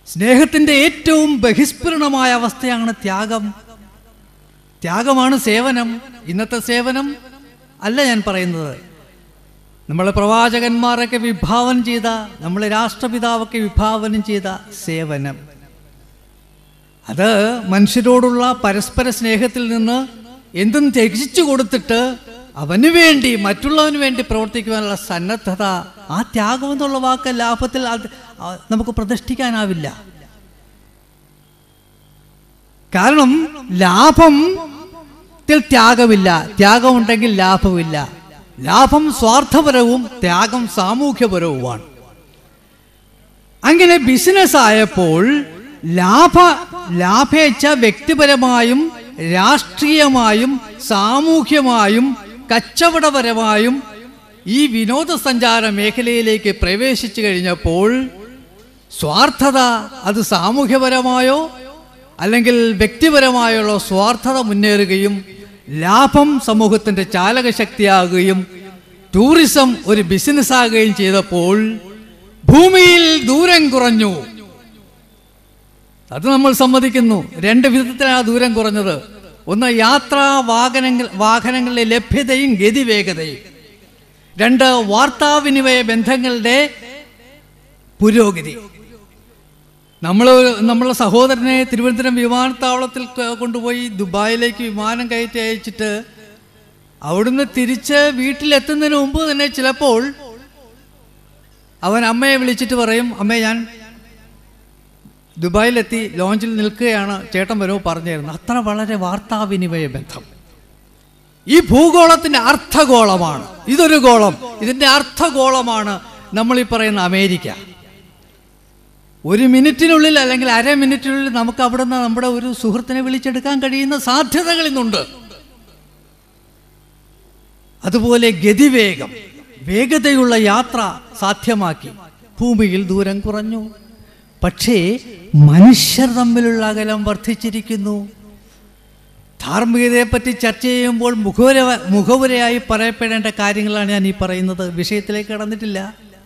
സ്നേഹത്തിൻ്റെ ഏറ്റവും ബഹിസ്ഫുരണമായ അവസ്ഥയാണ് ത്യാഗം ത്യാഗമാണ് സേവനം ഇന്നത്തെ സേവനം അല്ല ഞാൻ പറയുന്നത് നമ്മളെ പ്രവാചകന്മാരൊക്കെ വിഭാവനം ചെയ്ത നമ്മളെ രാഷ്ട്രപിതാവൊക്കെ വിഭാവനം ചെയ്ത സേവനം അത് മനുഷ്യരോടുള്ള പരസ്പര സ്നേഹത്തിൽ നിന്ന് എന്തും ത്യജിച്ചു കൊടുത്തിട്ട് അവന് വേണ്ടി മറ്റുള്ളവന് വേണ്ടി പ്രവർത്തിക്കുവാനുള്ള സന്നദ്ധത ആ ത്യാഗം എന്നുള്ള വാക്ക് ലാഭത്തിൽ അത് ആ, നമുക്ക് പ്രതിഷ്ഠിക്കാനാവില്ല കാരണം ലാഭത്തിൽ ത്യാഗമില്ല ത്യാഗമുണ്ടെങ്കിൽ ലാഭമില്ല ലാഭം സ്വാർത്ഥപരവും ത്യാഗം സാമൂഹ്യപരവുമാണ് അങ്ങനെ ബിസിനസ് ആയപ്പോൾ ലാഭ ലാഭേച്ഛ വ്യക്തിപരമായും രാഷ്ട്രീയമായും സാമൂഹ്യമായും കച്ചവടപരമായും ഈ വിനോദസഞ്ചാര മേഖലയിലേക്ക് പ്രവേശിച്ചു കഴിഞ്ഞപ്പോൾ സ്വാർത്ഥത അത് സാമൂഹ്യപരമായോ അല്ലെങ്കിൽ വ്യക്തിപരമായുള്ള സ്വാർത്ഥത മുന്നേറുകയും ലാഭം സമൂഹത്തിൻ്റെ ചാലകശക്തിയാകുകയും ടൂറിസം ഒരു ബിസിനസ് ആകുകയും ചെയ്തപ്പോൾ ഭൂമിയിൽ ദൂരം കുറഞ്ഞു അത് നമ്മൾ സമ്മതിക്കുന്നു രണ്ട് വിധത്തിലാണ് ദൂരം കുറഞ്ഞത് ഒന്ന് യാത്രാ വാഹനങ്ങൾ വാഹനങ്ങളുടെ ലഭ്യതയും ഗതിവേഗതയും രണ്ട് വാർത്താവിനിമയ ബന്ധങ്ങളുടെ പുരോഗതി നമ്മൾ നമ്മളെ സഹോദരനെ തിരുവനന്തപുരം വിമാനത്താവളത്തിൽ ക- കൊണ്ടുപോയി ദുബായിലേക്ക് വിമാനം കയറ്റി അയച്ചിട്ട് അവിടുന്ന് തിരിച്ച് വീട്ടിലെത്തുന്നതിന് മുമ്പ് തന്നെ ചിലപ്പോൾ അവൻ അമ്മയെ വിളിച്ചിട്ട് പറയും അമ്മേ ഞാൻ ദുബായിലെത്തി ലോഞ്ചിൽ നിൽക്കുകയാണ് ചേട്ടൻ വരുമോ പറഞ്ഞു തരുന്നത് അത്ര വളരെ വാർത്താവിനിമയ ബന്ധം ഈ ഭൂഗോളത്തിൻ്റെ അർത്ഥഗോളമാണ് ഇതൊരു ഗോളം ഇതിൻ്റെ അർത്ഥഗോളമാണ് നമ്മൾ ഈ പറയുന്ന അമേരിക്ക ഒരു മിനിറ്റിനുള്ളിൽ അല്ലെങ്കിൽ അര മിനിറ്റിനുള്ളിൽ നമുക്ക് അവിടുന്ന് നമ്മുടെ ഒരു സുഹൃത്തിനെ വിളിച്ചെടുക്കാൻ കഴിയുന്ന സാധ്യതകൾ ഇന്നുണ്ട് അതുപോലെ ഗതിവേഗം വേഗതയുള്ള യാത്ര സാധ്യമാക്കി ഭൂമിയിൽ ദൂരം കുറഞ്ഞു പക്ഷേ മനുഷ്യർ തമ്മിലുള്ള അകലം വർദ്ധിച്ചിരിക്കുന്നു ധാർമ്മികതയെപ്പറ്റി ചർച്ച ചെയ്യുമ്പോൾ മുഖവര മുഖവുരയായി പറയപ്പെടേണ്ട കാര്യങ്ങളാണ് ഞാൻ ഈ പറയുന്നത് വിഷയത്തിലേക്ക് കടന്നിട്ടില്ല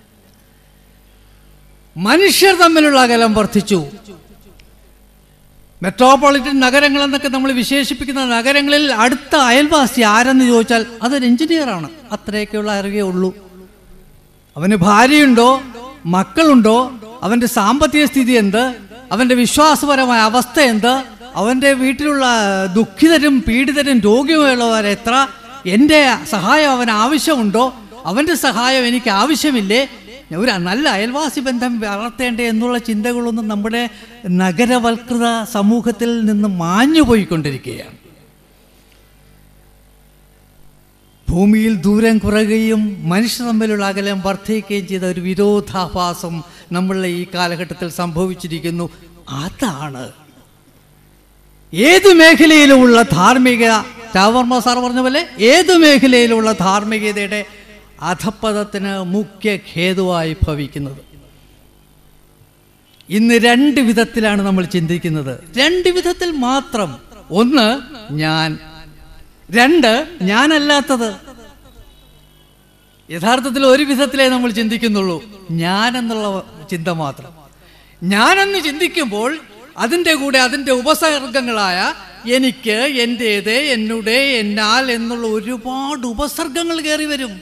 മനുഷ്യർ തമ്മിലുള്ള അകലം വർദ്ധിച്ചു മെട്രോപൊളിറ്റൻ നഗരങ്ങൾ എന്നൊക്കെ നമ്മൾ വിശേഷിപ്പിക്കുന്ന നഗരങ്ങളിൽ അടുത്ത അയൽവാസി ആരെന്ന് ചോദിച്ചാൽ അതൊരു എഞ്ചിനീയറാണ് അത്രയൊക്കെയുള്ള അറിവേ ഉള്ളൂ അവന് ഭാര്യയുണ്ടോ മക്കളുണ്ടോ അവൻ്റെ സാമ്പത്തിക സ്ഥിതി എന്ത് അവൻ്റെ വിശ്വാസപരമായ അവസ്ഥ എന്ത് അവൻ്റെ വീട്ടിലുള്ള ദുഃഖിതരും പീഡിതരും രോഗികളുള്ളവർ എത്ര എൻ്റെ സഹായം അവന് ആവശ്യമുണ്ടോ അവൻ്റെ സഹായം എനിക്ക് ആവശ്യമില്ലേ ഒരു നല്ല അയൽവാസി ബന്ധം വളർത്തേണ്ടേ എന്നുള്ള ചിന്തകളൊന്നും നമ്മുടെ നഗരവൽകൃത സമൂഹത്തിൽ നിന്ന് മാഞ്ഞു പോയിക്കൊണ്ടിരിക്കുകയാണ് ഭൂമിയിൽ ദൂരം കുറയുകയും മനുഷ്യർ തമ്മിലുള്ള അകലം വർദ്ധിക്കുകയും ചെയ്ത ഒരു വിരോധാഭാസം നമ്മളുടെ ഈ കാലഘട്ടത്തിൽ സംഭവിച്ചിരിക്കുന്നു അതാണ് ഏത് മേഖലയിലുമുള്ള ധാർമ്മിക രാവർമ്മ സാർ പറഞ്ഞ പോലെ ഏത് മേഖലയിലുള്ള ധാർമ്മികതയുടെ അധപ്പതത്തിന് മുഖ്യ ഖേതുവായി ഭവിക്കുന്നത് ഇന്ന് രണ്ട് വിധത്തിലാണ് നമ്മൾ ചിന്തിക്കുന്നത് രണ്ട് വിധത്തിൽ മാത്രം ഒന്ന് ഞാൻ രണ്ട് ഞാനല്ലാത്തത് യഥാർത്ഥത്തിൽ ഒരു വിധത്തിലേ നമ്മൾ ചിന്തിക്കുന്നുള്ളൂ ഞാൻ എന്നുള്ള ചിന്ത മാത്രം ഞാനെന്ന് ചിന്തിക്കുമ്പോൾ അതിൻ്റെ കൂടെ അതിൻ്റെ ഉപസർഗങ്ങളായ എനിക്ക് എൻ്റേത് എന്നുടെ എന്നാൽ എന്നുള്ള ഒരുപാട് ഉപസർഗങ്ങൾ കയറി വരും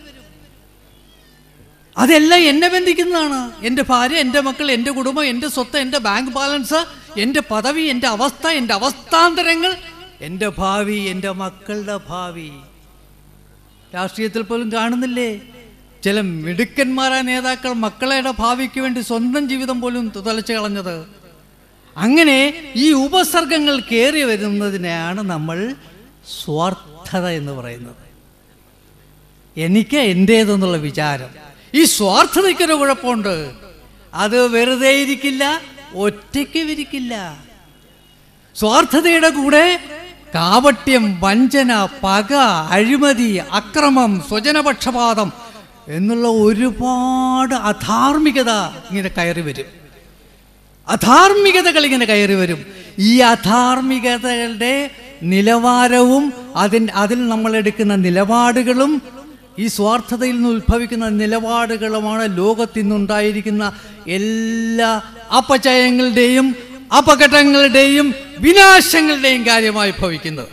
അതെല്ലാം എന്നെ ബന്ധിക്കുന്നതാണ് എൻ്റെ ഭാര്യ എൻ്റെ മക്കൾ എൻ്റെ കുടുംബം എൻ്റെ സ്വത്ത് എൻ്റെ ബാങ്ക് ബാലൻസ് എൻ്റെ പദവി എൻ്റെ അവസ്ഥ എൻ്റെ അവസ്ഥാന്തരങ്ങൾ എൻ്റെ ഭാവി എൻ്റെ മക്കളുടെ ഭാവി രാഷ്ട്രീയത്തിൽ പോലും കാണുന്നില്ലേ ചില മിടുക്കന്മാരായ നേതാക്കൾ മക്കളുടെ ഭാവിക്ക് വേണ്ടി സ്വന്തം ജീവിതം പോലും തുലച്ചു കളഞ്ഞത് അങ്ങനെ ഈ ഉപസർഗങ്ങൾ കയറി വരുന്നതിനെയാണ് നമ്മൾ സ്വാർത്ഥത എന്ന് പറയുന്നത് എനിക്ക് എൻ്റേതെന്നുള്ള വിചാരം ഈ സ്വാർത്ഥതയ്ക്കൊരു കുഴപ്പമുണ്ട് അത് വെറുതെ ഇരിക്കില്ല ഒറ്റയ്ക്ക് ഇരിക്കില്ല സ്വാർത്ഥതയുടെ കൂടെ കാപട്യം വഞ്ചന പക അഴിമതി അക്രമം സ്വജനപക്ഷപാതം എന്നുള്ള ഒരുപാട് അധാർമികത ഇങ്ങനെ കയറി വരും അധാർമികതകൾ ഇങ്ങനെ കയറി വരും ഈ അധാർമികതകളുടെ നിലവാരവും അതിൻ അതിൽ നമ്മൾ എടുക്കുന്ന നിലപാടുകളും ഈ സ്വാർത്ഥതയിൽ നിന്ന് ഉത്ഭവിക്കുന്ന നിലപാടുകളുമാണ് ലോകത്തിന്നുണ്ടായിരിക്കുന്ന എല്ലാ അപചയങ്ങളുടെയും അപകടങ്ങളുടെയും വിനാശങ്ങളുടെയും കാര്യമായി ഭവിക്കുന്നത്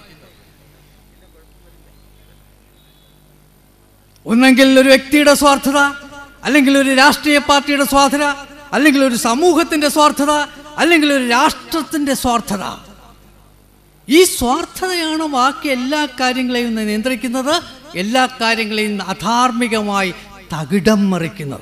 ഒന്നെങ്കിൽ ഒരു വ്യക്തിയുടെ സ്വാർത്ഥത അല്ലെങ്കിൽ ഒരു രാഷ്ട്രീയ പാർട്ടിയുടെ സ്വാർത്ഥത അല്ലെങ്കിൽ ഒരു സമൂഹത്തിന്റെ സ്വാർത്ഥത അല്ലെങ്കിൽ ഒരു രാഷ്ട്രത്തിന്റെ സ്വാർത്ഥത ഈ സ്വാർത്ഥതയാണ് ബാക്കി എല്ലാ കാര്യങ്ങളെയും നിയന്ത്രിക്കുന്നത് എല്ലാ കാര്യങ്ങളെയും അധാർമികമായി തകിടം മറിക്കുന്നത്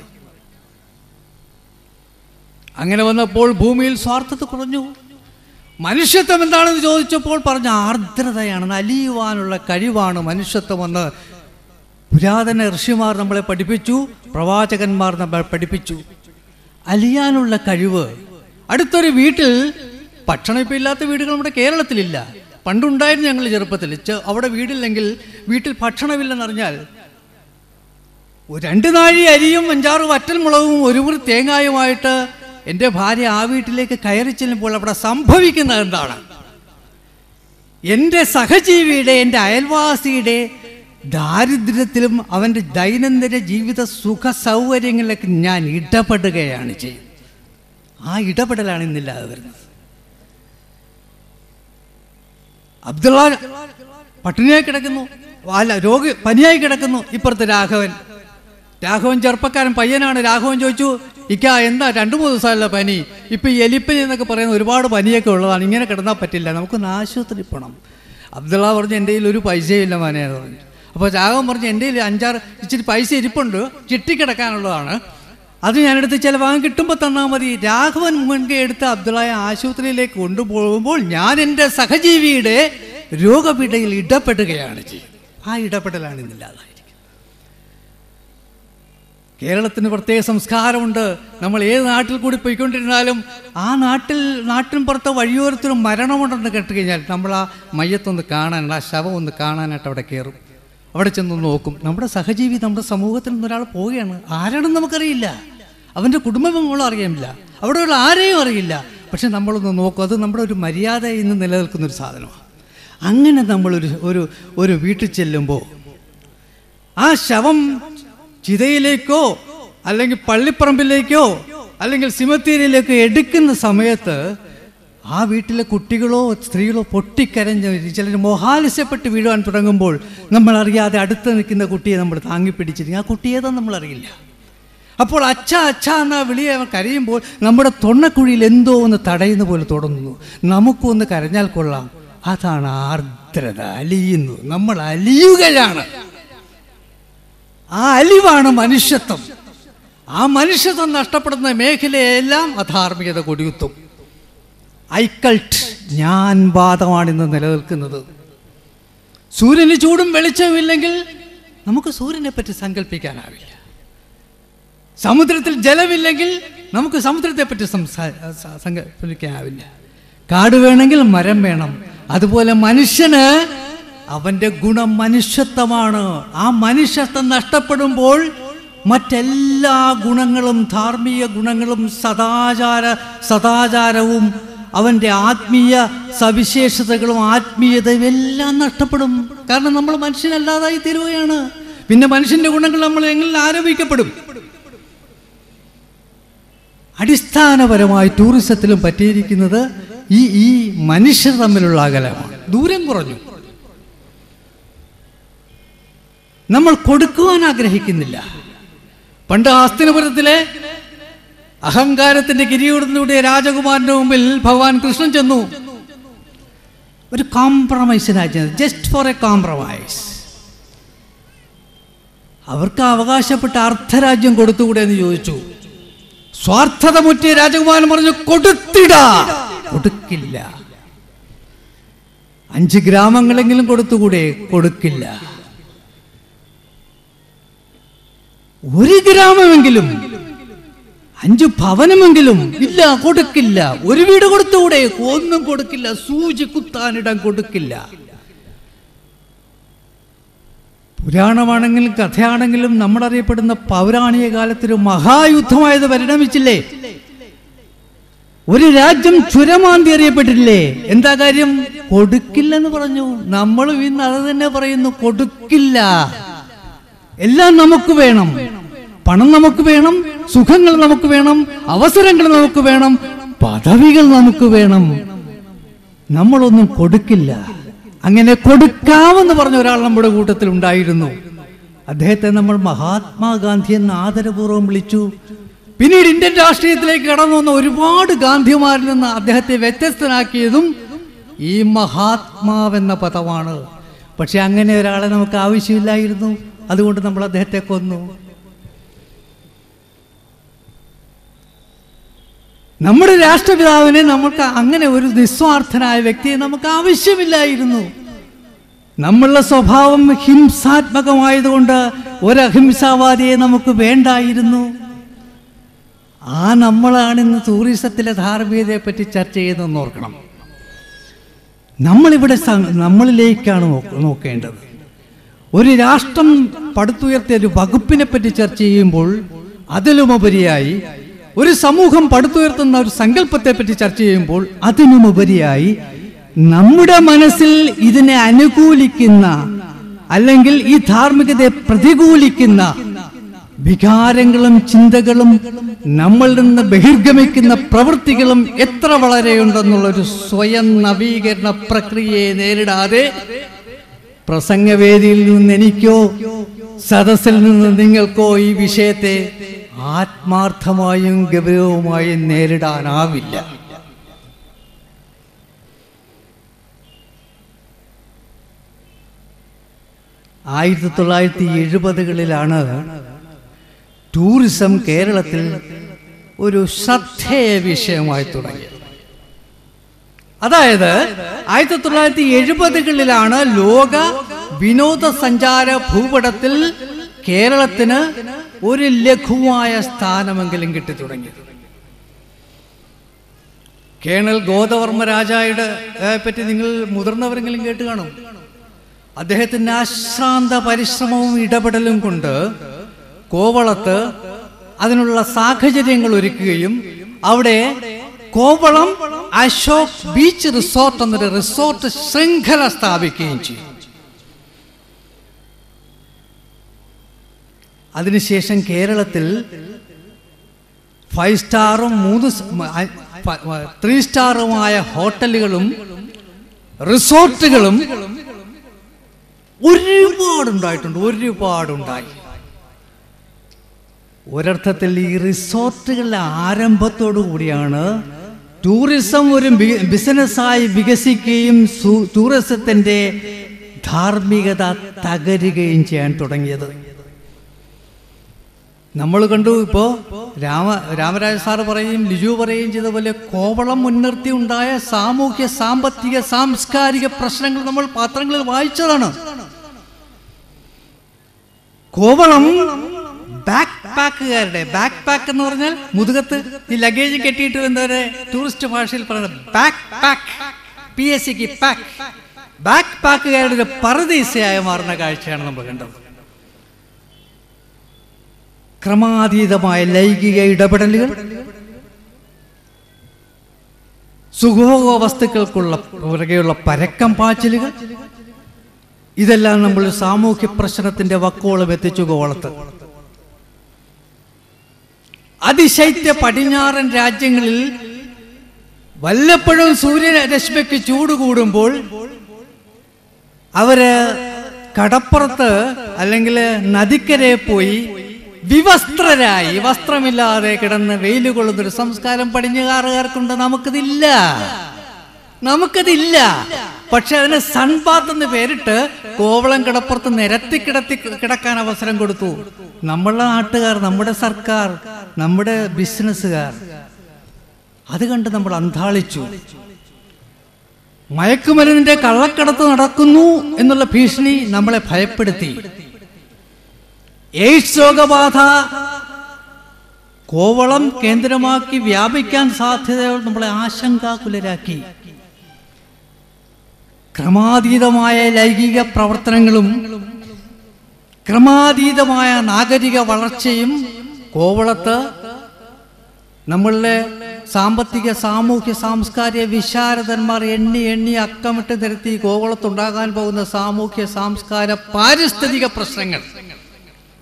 അങ്ങനെ വന്നപ്പോൾ ഭൂമിയിൽ സ്വാർത്ഥത കുറഞ്ഞു മനുഷ്യത്വം എന്താണെന്ന് ചോദിച്ചപ്പോൾ പറഞ്ഞ ആർദ്രതയാണ് അലിയുവാനുള്ള കഴിവാണ് മനുഷ്യത്വമെന്ന് പുരാതന ഋഷിമാർ നമ്മളെ പഠിപ്പിച്ചു പ്രവാചകന്മാർ നമ്മളെ പഠിപ്പിച്ചു അലിയാനുള്ള കഴിവ് അടുത്തൊരു വീട്ടിൽ ഭക്ഷണം ഇപ്പം ഇല്ലാത്ത വീടുകൾ നമ്മുടെ കേരളത്തിലില്ല പണ്ടുണ്ടായിരുന്നു ഞങ്ങൾ ചെറുപ്പത്തിൽ ചെ- അവിടെ വീടില്ലെങ്കിൽ വീട്ടിൽ ഭക്ഷണമില്ലെന്നറിഞ്ഞാൽ ഒരു രണ്ട് നാഴി അരിയും അഞ്ചാറ് വറ്റൽ മുളകും ഒരു മുറി തേങ്ങായുമായിട്ട് എൻ്റെ ഭാര്യ ആ വീട്ടിലേക്ക് കയറി ചെല്ലുമ്പോൾ അവിടെ സംഭവിക്കുന്നത് എന്താണ് എൻ്റെ സഹജീവിയുടെ എൻ്റെ അയൽവാസിയുടെ ദാരിദ്ര്യത്തിലും അവൻ്റെ ദൈനംദിന ജീവിത സുഖ സൗകര്യങ്ങളിലേക്ക് ഞാൻ ഇടപെടുകയാണ് ചെയ്യുന്നത് ആ ഇടപെടലാണ് ഇന്നില്ലാതെ വരുന്നത് അബ്ദുള്ള പട്ടിണിയായി കിടക്കുന്നു അല്ല രോഗി പനിയായി കിടക്കുന്നു ഇപ്പുറത്ത് രാഘവൻ രാഘവൻ ചെറുപ്പക്കാരൻ പയ്യനാണ് രാഘവൻ ചോദിച്ചു ഇക്ക എന്താ രണ്ടു മൂന്ന് ദിവസമല്ല പനി ഇപ്പം ഈ എലിപ്പനി എന്നൊക്കെ പറയുന്ന ഒരുപാട് പനിയൊക്കെ ഉള്ളതാണ് ഇങ്ങനെ കിടന്നാൽ പറ്റില്ല നമുക്കൊന്ന് ആശുപത്രി പോകണം അബ്ദുള്ള പറഞ്ഞു എൻ്റെ കയ്യിൽ ഒരു പൈസയില്ല മനേന്ന് പറഞ്ഞു അപ്പോൾ രാഘവൻ പറഞ്ഞു എൻ്റെ കയ്യിൽ അഞ്ചാറ് ഇച്ചിരി പൈസ ഇരിപ്പുണ്ട് ചിട്ടിക്കിടക്കാനുള്ളതാണ് അത് ഞാനെടുത്ത് ചിലവാങ്ങാൻ കിട്ടുമ്പോൾ തന്നാൽ മതി രാഘവൻ മുൻകൈ എടുത്ത് അബ്ദുള്ളയെ ആശുപത്രിയിലേക്ക് കൊണ്ടുപോകുമ്പോൾ ഞാൻ എൻ്റെ സഹജീവിയുടെ രോഗപീഠയിൽ ഇടപെടുകയാണ് ചെയ്യുന്നത് ആ ഇടപെടലാണ് ഇന്നില്ലാതായിരിക്കുന്നത് കേരളത്തിന് പ്രത്യേക സംസ്കാരമുണ്ട് നമ്മൾ ഏത് നാട്ടിൽ കൂടി പോയിക്കൊണ്ടിരുന്നാലും ആ നാട്ടിൽ നാട്ടിൻ പുറത്തെ വഴിയോരത്തിനും മരണമുണ്ടെന്ന് കേട്ട് കഴിഞ്ഞാൽ നമ്മൾ ആ മയ്യത്തൊന്ന് കാണാൻ ആ ശവം ഒന്ന് കാണാനായിട്ട് അവിടെ കയറും അവിടെ ചെന്ന് നോക്കും നമ്മുടെ സഹജീവി നമ്മുടെ സമൂഹത്തിൽ നിന്ന് ഒരാൾ പോവുകയാണ് ആരാണെന്ന് നമുക്കറിയില്ല അവൻ്റെ കുടുംബങ്ങളും അറിയാമില്ല അവിടെയുള്ള ആരെയും അറിയില്ല പക്ഷെ നമ്മളൊന്ന് നോക്കും അത് നമ്മുടെ ഒരു മര്യാദ ഇന്ന് നിലനിൽക്കുന്ന ഒരു സാധനമാണ് അങ്ങനെ നമ്മളൊരു ഒരു ഒരു വീട്ടിൽ ചെല്ലുമ്പോൾ ആ ശവം ചിതയിലേക്കോ അല്ലെങ്കിൽ പള്ളിപ്പറമ്പിലേക്കോ അല്ലെങ്കിൽ സിമത്തേരിയിലേക്കോ എടുക്കുന്ന സമയത്ത് ആ വീട്ടിലെ കുട്ടികളോ സ്ത്രീകളോ പൊട്ടിക്കരഞ്ഞ് ചിലർ മോഹാലസ്യപ്പെട്ട് വീഴുവാൻ തുടങ്ങുമ്പോൾ നമ്മൾ അറിയാതെ അടുത്ത് നിൽക്കുന്ന കുട്ടിയെ നമ്മൾ താങ്ങിപ്പിടിച്ചിരിക്കും ആ കുട്ടി ഏതാ നമ്മൾ അറിയില്ല അപ്പോൾ അച്ഛ അച്ഛ എന്ന വിളിയെ അവൻ കരയുമ്പോൾ നമ്മുടെ തൊണ്ണക്കുഴിയിൽ എന്തോ ഒന്ന് തടയുന്ന പോലെ തുടങ്ങുന്നു നമുക്കൊന്ന് കരഞ്ഞാൽ കൊള്ളാം അതാണ് ആർദ്രത അലിയുന്നു നമ്മൾ അലിയുകയാണ് ആ അലിവാണ് മനുഷ്യത്വം ആ മനുഷ്യത്വം നഷ്ടപ്പെടുന്ന മേഖലയെല്ലാം അധാർമികത കൊടിയുത്തും ഐക്കൾട്ട് ഞാൻ വാദമാണ് ഇന്ന് നിലനിൽക്കുന്നത് സൂര്യന് ചൂടും വെളിച്ചവും ഇല്ലെങ്കിൽ നമുക്ക് സൂര്യനെ പറ്റി സങ്കല്പിക്കാനാവില്ല സമുദ്രത്തിൽ ജലമില്ലെങ്കിൽ നമുക്ക് സമുദ്രത്തെ പറ്റി സംസാ സ- സങ്കല്പിക്കാനാവില്ല കാട് വേണമെങ്കിൽ മരം വേണം അതുപോലെ മനുഷ്യന് അവൻ്റെ ഗുണം മനുഷ്യത്വമാണ് ആ മനുഷ്യത്വം നഷ്ടപ്പെടുമ്പോൾ മറ്റെല്ലാ ഗുണങ്ങളും ധാർമ്മിക ഗുണങ്ങളും സദാചാര സദാചാരവും അവൻ്റെ ആത്മീയ സവിശേഷതകളും ആത്മീയതയും എല്ലാം നഷ്ടപ്പെടും കാരണം നമ്മൾ മനുഷ്യനല്ലാതായി തീരുകയാണ് പിന്നെ മനുഷ്യൻ്റെ ഗുണങ്ങൾ നമ്മൾ എങ്ങനെ ആരോപിക്കപ്പെടും അടിസ്ഥാനപരമായി ടൂറിസത്തിലും പറ്റിയിരിക്കുന്നത് ഈ ഈ മനുഷ്യർ തമ്മിലുള്ള അകലമാണ് ദൂരം കുറഞ്ഞു നമ്മൾ കൊടുക്കുവാൻ ആഗ്രഹിക്കുന്നില്ല പണ്ട് ആസ്തിനപുരത്തിലെ അഹങ്കാരത്തിന്റെ കിരീടത്തിലൂടെ രാജകുമാരന്റെ മുമ്പിൽ ഭഗവാൻ കൃഷ്ണൻ ചെന്നു ഒരു കോംപ്രമൈസിനായി ചെന്നത് ജസ്റ്റ് ഫോർ എ കോംപ്രമൈസ് അവർക്ക് അവകാശപ്പെട്ട അർദ്ധരാജ്യം കൊടുത്തുകൂടെ എന്ന് ചോദിച്ചു സ്വാർത്ഥത മുറ്റിയ രാജകുമാരൻ പറഞ്ഞു കൊടുത്തിട കൊടുക്കില്ല അഞ്ച് ഗ്രാമങ്ങളെങ്കിലും കൊടുത്തുകൂടെ കൊടുക്കില്ല ഒരു ഗ്രാമമെങ്കിലും അഞ്ച് ഭവനമെങ്കിലും ഇല്ല കൊടുക്കില്ല ഒരു വീട് കൊടുത്തുകൂടെ ഒന്നും കൊടുക്കില്ല സൂചി കുത്താനിടം കൊടുക്കില്ല പുരാണമാണെങ്കിലും കഥയാണെങ്കിലും നമ്മളറിയപ്പെടുന്ന പൗരാണിക കാലത്തൊരു മഹായുദ്ധമായത് പരിണമിച്ചില്ലേ ഒരു രാജ്യം ചുരമാന്തി അറിയപ്പെട്ടില്ലേ എന്താ കാര്യം കൊടുക്കില്ലെന്ന് പറഞ്ഞു നമ്മളും ഇന്ന് അത് തന്നെ പറയുന്നു കൊടുക്കില്ല എല്ലാം നമുക്ക് വേണം പണം നമുക്ക് വേണം സുഖങ്ങൾ നമുക്ക് വേണം അവസരങ്ങൾ നമുക്ക് വേണം പദവികൾ നമുക്ക് വേണം നമ്മളൊന്നും കൊടുക്കില്ല അങ്ങനെ കൊടുക്കാമെന്ന് പറഞ്ഞ ഒരാൾ നമ്മുടെ കൂട്ടത്തിൽ ഉണ്ടായിരുന്നു അദ്ദേഹത്തെ നമ്മൾ മഹാത്മാഗാന്ധി എന്ന് ആദരപൂർവ്വം വിളിച്ചു പിന്നീട് ഇന്ത്യൻ രാഷ്ട്രീയത്തിലേക്ക് കടന്നു വന്ന ഒരുപാട് ഗാന്ധിമാരിൽ നിന്ന് അദ്ദേഹത്തെ വ്യത്യസ്തനാക്കിയതും ഈ മഹാത്മാവെന്ന പദമാണ് പക്ഷെ അങ്ങനെ ഒരാളെ നമുക്ക് ആവശ്യമില്ലായിരുന്നു അതുകൊണ്ട് നമ്മൾ അദ്ദേഹത്തെ കൊന്നു നമ്മുടെ രാഷ്ട്രപിതാവിനെ നമുക്ക് അങ്ങനെ ഒരു നിസ്വാർത്ഥനായ വ്യക്തിയെ നമുക്ക് ആവശ്യമില്ലായിരുന്നു നമ്മളുടെ സ്വഭാവം ഹിംസാത്മകമായതുകൊണ്ട് ഒരു അഹിംസാവാദിയെ നമുക്ക് വേണ്ടായിരുന്നു ആ നമ്മളാണ് ഇന്ന് ടൂറിസത്തിലെ ധാർമ്മികതയെ പറ്റി ചർച്ച ചെയ്യുന്നതെന്ന് ഓർക്കണം നമ്മളിവിടെ സ- നമ്മളിലേക്കാണ് നോക്ക- നോക്കേണ്ടത് ഒരു രാഷ്ട്രം പടുത്തുയർത്തിയ ഒരു വകുപ്പിനെ പറ്റി ചർച്ച ചെയ്യുമ്പോൾ അതിലുമുപരിയായി ഒരു സമൂഹം പടുത്തുയർത്തുന്ന ഒരു സങ്കല്പത്തെ പറ്റി ചർച്ച ചെയ്യുമ്പോൾ അതിനുമുപരിയായി നമ്മുടെ മനസ്സിൽ ഇതിനെ അനുകൂലിക്കുന്ന അല്ലെങ്കിൽ ഈ ധാർമ്മികതയെ പ്രതികൂലിക്കുന്ന വികാരങ്ങളും ചിന്തകളും നമ്മളിൽ നിന്ന് ബഹിർഗമിക്കുന്ന പ്രവൃത്തികളും എത്ര വളരെയുണ്ടെന്നുള്ളൊരു സ്വയം നവീകരണ പ്രക്രിയയെ നേരിടാതെ പ്രസംഗവേദിയിൽ നിന്ന് എനിക്കോ സദസ്സിൽ നിന്ന് നിങ്ങൾക്കോ ഈ വിഷയത്തെ ആത്മാർത്ഥമായും ഗൗരവമായും നേരിടാനാവില്ല ആയിരത്തി തൊള്ളായിരത്തി എഴുപതുകളിലാണ് ടൂറിസം കേരളത്തിൽ ഒരു ശ്രദ്ധേയ വിഷയമായി തുടങ്ങിയത് അതായത് ആയിരത്തി തൊള്ളായിരത്തി എഴുപതുകളിലാണ് ലോക വിനോദസഞ്ചാര ഭൂപടത്തിൽ കേരളത്തിന് ഒരു ലഘുവായ സ്ഥാനമെങ്കിലും കിട്ടി തുടങ്ങിയത് കേണൽ ഗോദവർമ്മ രാജായുടെ ഏ, പറ്റി നിങ്ങൾ മുതിർന്നവരെങ്കിലും കേട്ട് കാണും അദ്ദേഹത്തിന്റെ അശ്രാന്ത പരിശ്രമവും ഇടപെടലും കൊണ്ട് കോവളത്ത് അതിനുള്ള സാഹചര്യങ്ങൾ ഒരുക്കുകയും അവിടെ കോവളം അശോക് ബീച്ച് റിസോർട്ട് എന്നൊരു റിസോർട്ട് ശൃംഖല സ്ഥാപിക്കുകയും ചെയ്തു അതിനുശേഷം കേരളത്തിൽ ഫൈവ് സ്റ്റാറും മൂന്ന് സ്- മ- അ- ഫ- വ- ത്രീ സ്റ്റാറുമായ ഹോട്ടലുകളും റിസോർട്ടുകളും ഒരുപാടുണ്ടായിട്ടുണ്ട് ഒരുപാടുണ്ടായി ഒരർത്ഥത്തിൽ ഈ റിസോർട്ടുകളുടെ ആരംഭത്തോടു കൂടിയാണ് ടൂറിസം ഒരു ബി- ബിസിനസ്സായി വികസിക്കുകയും സു- ടൂറിസത്തിന്റെ ധാർമ്മികത തകരുകയും ചെയ്യാൻ തുടങ്ങിയത് നമ്മൾ കണ്ടു ഇപ്പോ രാമ രാമരാജ സാറ് പറയുകയും ലിജു പറയുകയും ചെയ്ത പോലെ കോവളം മുൻനിർത്തി ഉണ്ടായ സാമൂഹ്യ സാമ്പത്തിക സാംസ്കാരിക പ്രശ്നങ്ങൾ നമ്മൾ പത്രങ്ങളിൽ വായിച്ചതാണ് കോവളം ബാക്ക് പാക്കുകാരുടെ ബാക്ക് പാക്ക് എന്ന് പറഞ്ഞാൽ മുതുകത്ത് ഈ ലഗേജ് കെട്ടിയിട്ട് വരുന്നവരെ ടൂറിസ്റ്റ് ഭാഷയിൽ പറയുന്നത് ബാക്ക് പാക്ക് പി എസ് സിക്ക് പാക്ക് ബാക്ക് പാക്കുകാരുടെ ഒരു പരദീസയായി മാറുന്ന കാഴ്ചയാണ് നമ്മൾ കണ്ടത് ക്രമാതീതമായ ലൈംഗിക ഇടപെടലുകൾ സുഖഭോഗ വസ്തുക്കൾക്കുള്ള പുറകെയുള്ള പരക്കം പാച്ചിലുകൾ ഇതെല്ലാം നമ്മൾ സാമൂഹ്യ പ്രശ്നത്തിന്റെ വക്കോളം എത്തിച്ചു കോളത്ത് അതിശൈത്യ പടിഞ്ഞാറൻ രാജ്യങ്ങളിൽ വല്ലപ്പോഴും സൂര്യരശ്മിക്ക് ചൂട് കൂടുമ്പോൾ അവര് കടപ്പുറത്ത് അല്ലെങ്കിൽ നദിക്കരെ പോയി വിവസ്ത്രരായി വസ്ത്രമില്ലാതെ കിടന്ന് വെയിൽ കൊള്ളുന്നൊരു സംസ്കാരം പടിഞ്ഞുകാറുകാർക്കുണ്ട് നമുക്കതില്ല നമുക്കതില്ല പക്ഷെ അതിന് സൺബാത്ത് എന്ന് പേരിട്ട് കോവളം കിടപ്പുറത്ത് നിരത്തി കിടത്തി കിടക്കാൻ അവസരം കൊടുത്തു നമ്മളുടെ നാട്ടുകാർ നമ്മുടെ സർക്കാർ നമ്മുടെ ബിസിനസ്സുകാർ അത് കണ്ട് നമ്മൾ അന്താളിച്ചു മയക്കുമരുന്നിന്റെ കള്ളക്കടത്ത് നടക്കുന്നു എന്നുള്ള ഭീഷണി നമ്മളെ ഭയപ്പെടുത്തി എയ്ഡ്സ് രോഗബാധ കോവളം കേന്ദ്രമാക്കി വ്യാപിക്കാൻ സാധ്യതകൾ നമ്മളെ ആശങ്കാകുലരാക്കി ക്രമാതീതമായ ലൈംഗിക പ്രവർത്തനങ്ങളും ക്രമാതീതമായ നാഗരിക വളർച്ചയും കോവളത്ത് നമ്മളുടെ സാമ്പത്തിക സാമൂഹ്യ സാംസ്കാരിക വിശാരദന്മാർ എണ്ണി എണ്ണി അക്കമിട്ട് നിരത്തി കോവളത്തുണ്ടാകാൻ പോകുന്ന സാമൂഹ്യ സാംസ്കാര പാരിസ്ഥിതിക പ്രശ്നങ്ങൾ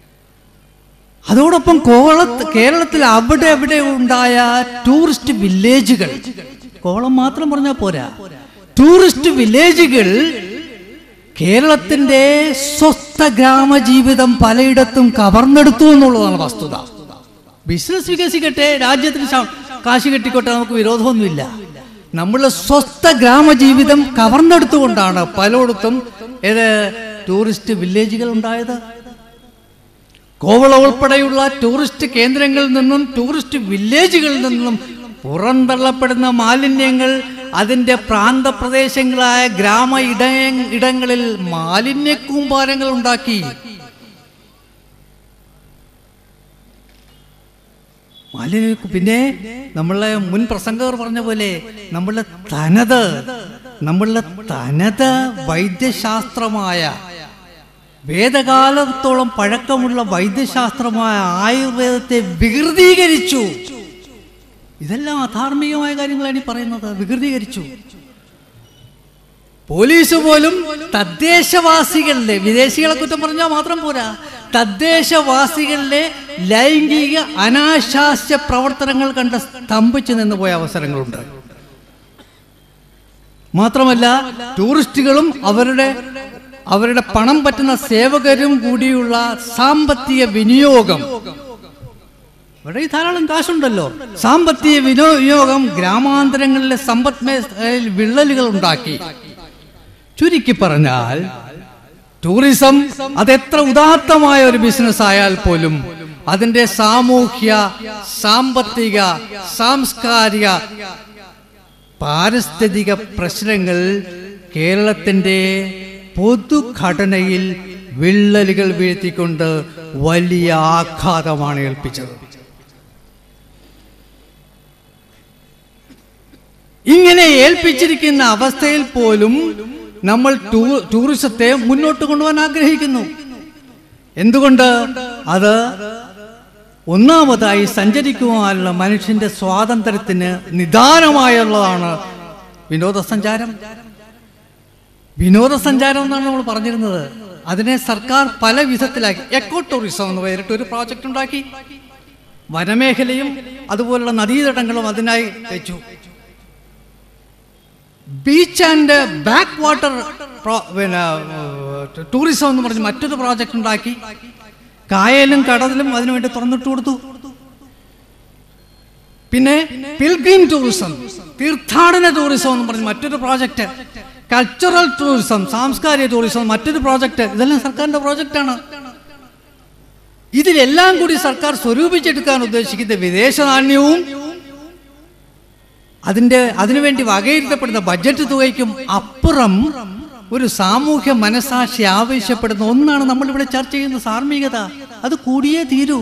അതോടൊപ്പം കോളത്ത് കേരളത്തിൽ അവിടെ അവിടെ ഉണ്ടായ ടൂറിസ്റ്റ് വില്ലേജുകൾ കോളം മാത്രം പറഞ്ഞാൽ പോരാ ടൂറിസ്റ്റ് വില്ലേജുകൾ കേരളത്തിന്റെ സ്വസ്ഥ ഗ്രാമജീവിതം പലയിടത്തും കവർന്നെടുത്തു എന്നുള്ളതാണ് വസ്തുത ബിസിനസ് വികസിക്കട്ടെ രാജ്യത്തിന് ശ- കാശ് കെട്ടിക്കോട്ടെ നമുക്ക് വിരോധമൊന്നുമില്ല നമ്മളെ സ്വസ്ഥ ഗ്രാമജീവിതം കവർന്നെടുത്തുകൊണ്ടാണ് പലയിടത്തും ഏത് ടൂറിസ്റ്റ് വില്ലേജുകൾ ഉണ്ടായത് കോവള ഉൾപ്പെടെയുള്ള ടൂറിസ്റ്റ് കേന്ദ്രങ്ങളിൽ നിന്നും ടൂറിസ്റ്റ് വില്ലേജുകളിൽ നിന്നും പുറന്തള്ളപ്പെടുന്ന മാലിന്യങ്ങൾ അതിൻ്റെ പ്രാന്തപ്രദേശങ്ങളായ ഗ്രാമ ഇട ഇടങ്ങളിൽ മാലിന്യ കൂമ്പാരങ്ങൾ ഉണ്ടാക്കി മാലിന്യ പിന്നെ നമ്മളെ മുൻ പ്രസംഗകർ പറഞ്ഞ പോലെ നമ്മളെ തനത് നമ്മളെ തനത് വൈദ്യശാസ്ത്രമായ വേദകാലത്തോളം പഴക്കമുള്ള വൈദ്യശാസ്ത്രമായ ആയുർവേദത്തെ വികൃതീകരിച്ചു ഇതെല്ലാം അധാർമികമായ കാര്യങ്ങളാണ് ഈ പറയുന്നത് വികൃതീകരിച്ചു പോലീസ് പോലും തദ്ദേശവാസികളിലെ വിദേശികളെ കുറ്റം പറഞ്ഞാൽ മാത്രം പോരാ തദ്ദേശവാസികളിലെ ലൈംഗിക അനാശാസ്യ പ്രവർത്തനങ്ങൾ കണ്ട് സ്തംഭിച്ചു നിന്ന് പോയ അവസരങ്ങളുണ്ട് മാത്രമല്ല ടൂറിസ്റ്റുകളും അവരുടെ അവരുടെ പണം പറ്റുന്ന സേവകരും കൂടിയുള്ള സാമ്പത്തിക വിനിയോഗം ഇവിടെ ഈ ധാരാളം കാശുണ്ടല്ലോ സാമ്പത്തിക വിനിയോഗം ഗ്രാമാന്തരങ്ങളിലെ സമ്പദ് മേഖലയിൽ വിള്ളലുകൾ ഉണ്ടാക്കി ചുരുക്കി പറഞ്ഞാൽ ടൂറിസം അതെത്ര ഉദാത്തമായ ഒരു ബിസിനസ് ആയാൽ പോലും അതിന്റെ സാമൂഹ്യ സാമ്പത്തിക സാംസ്കാരിക പാരിസ്ഥിതിക പ്രശ്നങ്ങൾ കേരളത്തിന്റെ പൊതുഘടനയിൽ വിള്ളലുകൾ വീഴ്ത്തിക്കൊണ്ട് വലിയ ആഘാതമാണ് ഏൽപ്പിച്ചത് ഇങ്ങനെ ഏൽപ്പിച്ചിരിക്കുന്ന അവസ്ഥയിൽ പോലും നമ്മൾ ടൂ- ടൂറിസത്തെ മുന്നോട്ട് കൊണ്ടുപോകാൻ ആഗ്രഹിക്കുന്നു എന്തുകൊണ്ട് അത് ഒന്നാമതായി സഞ്ചരിക്കുവാനുള്ള മനുഷ്യന്റെ സ്വാതന്ത്ര്യത്തിന് നിദാനമായുള്ളതാണ് വിനോദസഞ്ചാരം വിനോദസഞ്ചാരം എന്നാണ് നമ്മൾ പറഞ്ഞിരുന്നത് അതിനെ സർക്കാർ പല വിധത്തിലാക്കി എക്കോ ടൂറിസം എന്ന് പേരിട്ട് ഒരു പ്രോജക്റ്റ് ഉണ്ടാക്കി വനമേഖലയും അതുപോലുള്ള നദീതടങ്ങളും അതിനായി വെച്ചു ബീച്ച് ആൻഡ് ബാക്ക് വാട്ടർ പിന്നെ ടൂറിസം എന്ന് പറഞ്ഞ് മറ്റൊരു പ്രോജക്റ്റ് ഉണ്ടാക്കി കായലും കടലിലും അതിനുവേണ്ടി തുറന്നിട്ട് കൊടുത്തു പിന്നെ പിൽഗ്രീം ടൂറിസം തീർത്ഥാടന ടൂറിസം എന്ന് പറഞ്ഞ് മറ്റൊരു പ്രോജക്റ്റ് കൾച്ചറൽ ടൂറിസം സാംസ്കാരിക ടൂറിസം മറ്റൊരു പ്രോജക്റ്റ് ഇതെല്ലാം സർക്കാരിന്റെ പ്രോജക്റ്റാണ് ഇതിലെല്ലാം കൂടി സർക്കാർ സ്വരൂപിച്ചെടുക്കാൻ ഉദ്ദേശിക്കുന്ന വിദേശ നാണ്യവും അതിന്റെ അതിനുവേണ്ടി വകയിരുത്തപ്പെടുന്ന ബഡ്ജറ്റ് തുകയ്ക്കും അപ്പുറം ഒരു സാമൂഹ്യ മനസാക്ഷി ആവശ്യപ്പെടുന്ന ഒന്നാണ് നമ്മൾ ഇവിടെ ചർച്ച ചെയ്യുന്ന സാർമികത അത് കൂടിയേ തീരൂ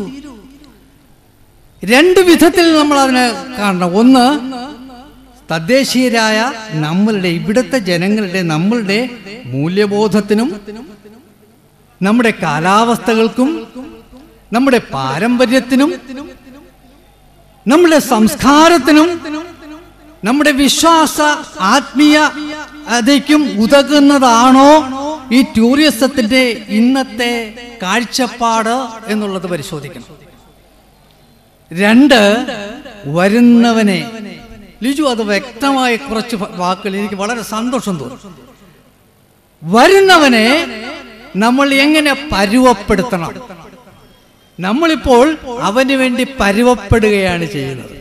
രണ്ട് വിധത്തിൽ നമ്മൾ അതിനെ കാണണം ഒന്ന് തദ്ദേശീയരായ നമ്മളുടെ ഇവിടുത്തെ ജനങ്ങളുടെ നമ്മളുടെ മൂല്യബോധത്തിനും നമ്മുടെ കാലാവസ്ഥകൾക്കും നമ്മുടെ പാരമ്പര്യത്തിനും നമ്മുടെ സംസ്കാരത്തിനും നമ്മുടെ വിശ്വാസ ആത്മീയ അതയ്ക്കും ഉതകുന്നതാണോ ഈ ടൂറിസത്തിന്റെ ഇന്നത്തെ കാഴ്ചപ്പാട് എന്നുള്ളത് പരിശോധിക്കണം രണ്ട് വരുന്നവനെ ലിജു അത് വ്യക്തമായ കുറച്ച് വാക്കുകൾ എനിക്ക് വളരെ സന്തോഷം തോന്നി വരുന്നവനെ നമ്മൾ എങ്ങനെ പരുവപ്പെടുത്തണം നമ്മളിപ്പോൾ അവന് വേണ്ടി പരുവപ്പെടുകയാണ് ചെയ്യുന്നത്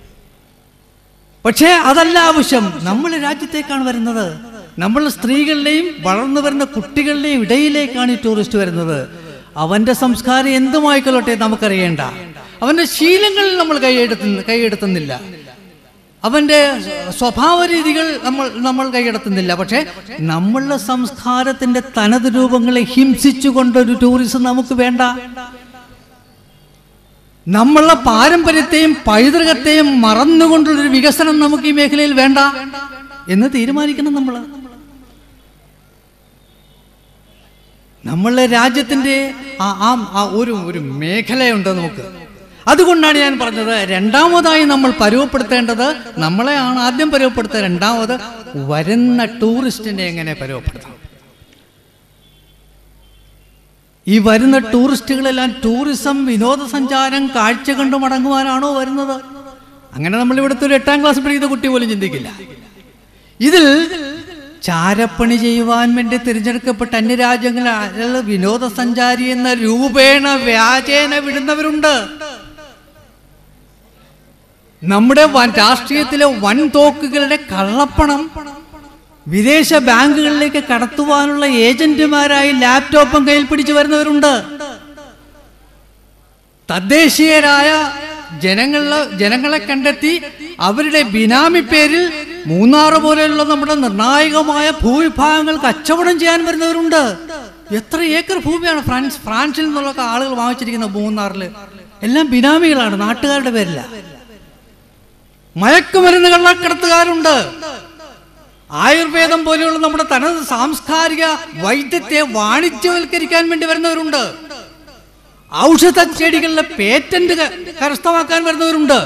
പക്ഷേ അതല്ല ആവശ്യം നമ്മൾ രാജ്യത്തേക്കാണ് വരുന്നത് നമ്മൾ സ്ത്രീകളുടെയും വളർന്നു വരുന്ന കുട്ടികളുടെയും ഇടയിലേക്കാണ് ഈ ടൂറിസ്റ്റ് വരുന്നത് അവന്റെ സംസ്കാരം എന്തുമായിക്കൊള്ളട്ടെ നമുക്കറിയേണ്ട അവന്റെ ശീലങ്ങളിൽ നമ്മൾ കൈയെടുത്തുന്ന കൈയെടുത്തുന്നില്ല അവന്റെ സ്വഭാവ രീതികൾ നമ്മൾ നമ്മൾ കൈയടത്തുന്നില്ല പക്ഷേ നമ്മളുടെ സംസ്കാരത്തിന്റെ തനത് രൂപങ്ങളെ ഹിംസിച്ചുകൊണ്ടൊരു ടൂറിസം നമുക്ക് വേണ്ട നമ്മളുടെ പാരമ്പര്യത്തെയും പൈതൃകത്തെയും മറന്നുകൊണ്ടുള്ളൊരു വികസനം നമുക്ക് ഈ മേഖലയിൽ വേണ്ട എന്ന് തീരുമാനിക്കണം നമ്മൾ നമ്മളെ രാജ്യത്തിന്റെ ആ ആ- ആ ഒരു ഒരു മേഖലയുണ്ട് നമുക്ക് അതുകൊണ്ടാണ് ഞാൻ പറഞ്ഞത് രണ്ടാമതായി നമ്മൾ പരുവപ്പെടുത്തേണ്ടത് നമ്മളെയാണ് ആദ്യം പരുവപ്പെടുത്തുക രണ്ടാമത് വരുന്ന ടൂറിസ്റ്റിനെ എങ്ങനെ പരുവപ്പെടുത്താം ഈ വരുന്ന ടൂറിസ്റ്റുകളെല്ലാം ടൂറിസം വിനോദസഞ്ചാരം കാഴ്ച കണ്ടു മടങ്ങുവാനാണോ വരുന്നത് അങ്ങനെ നമ്മൾ ഇവിടുത്തെ ഒരു എട്ടാം ക്ലാസ് പഠിക്കുന്ന കുട്ടി പോലും ചിന്തിക്കില്ല ഇതിൽ ചാരപ്പണി ചെയ്യുവാൻ വേണ്ടി തിരഞ്ഞെടുക്കപ്പെട്ട അന്യരാജ്യങ്ങളിൽ വിനോദസഞ്ചാരി എന്ന രൂപേണ വ്യാജേന വിടുന്നവരുണ്ട് നമ്മുടെ വൻ- രാഷ്ട്രീയത്തിലെ വൻതോക്കുകളുടെ കള്ളപ്പണം വിദേശ ബാങ്കുകളിലേക്ക് കടത്തുവാനുള്ള ഏജന്റുമാരായി ലാപ്ടോപ്പും കയ്യിൽ പിടിച്ചു വരുന്നവരുണ്ട് തദ്ദേശീയരായ ജനങ്ങളെ ജനങ്ങളെ കണ്ടെത്തി അവരുടെ ബിനാമി പേരിൽ മൂന്നാറ് പോലെയുള്ള നമ്മുടെ നിർണായകമായ ഭൂവിഭാഗങ്ങൾ കച്ചവടം ചെയ്യാൻ വരുന്നവരുണ്ട് എത്ര ഏക്കർ ഭൂമിയാണ് ഫ്രാൻസ് ഫ്രാൻസിൽ നിന്നുള്ള ആളുകൾ വാങ്ങിച്ചിരിക്കുന്ന മൂന്നാറിൽ എല്ലാം ബിനാമികളാണ് നാട്ടുകാരുടെ പേരില്ല മയക്കുമരുന്ന് കള്ളക്കടത്തുകാരുണ്ട് ആയുർവേദം പോലെയുള്ള നമ്മുടെ തനത് സാംസ്കാരിക വൈദ്യത്തെ വാണിജ്യവൽക്കരിക്കാൻ വേണ്ടി വരുന്നവരുണ്ട് ഔഷധ ചെടികളിലെ പേറ്റന്റ് ക- കരസ്ഥമാക്കാൻ വരുന്നവരുണ്ട്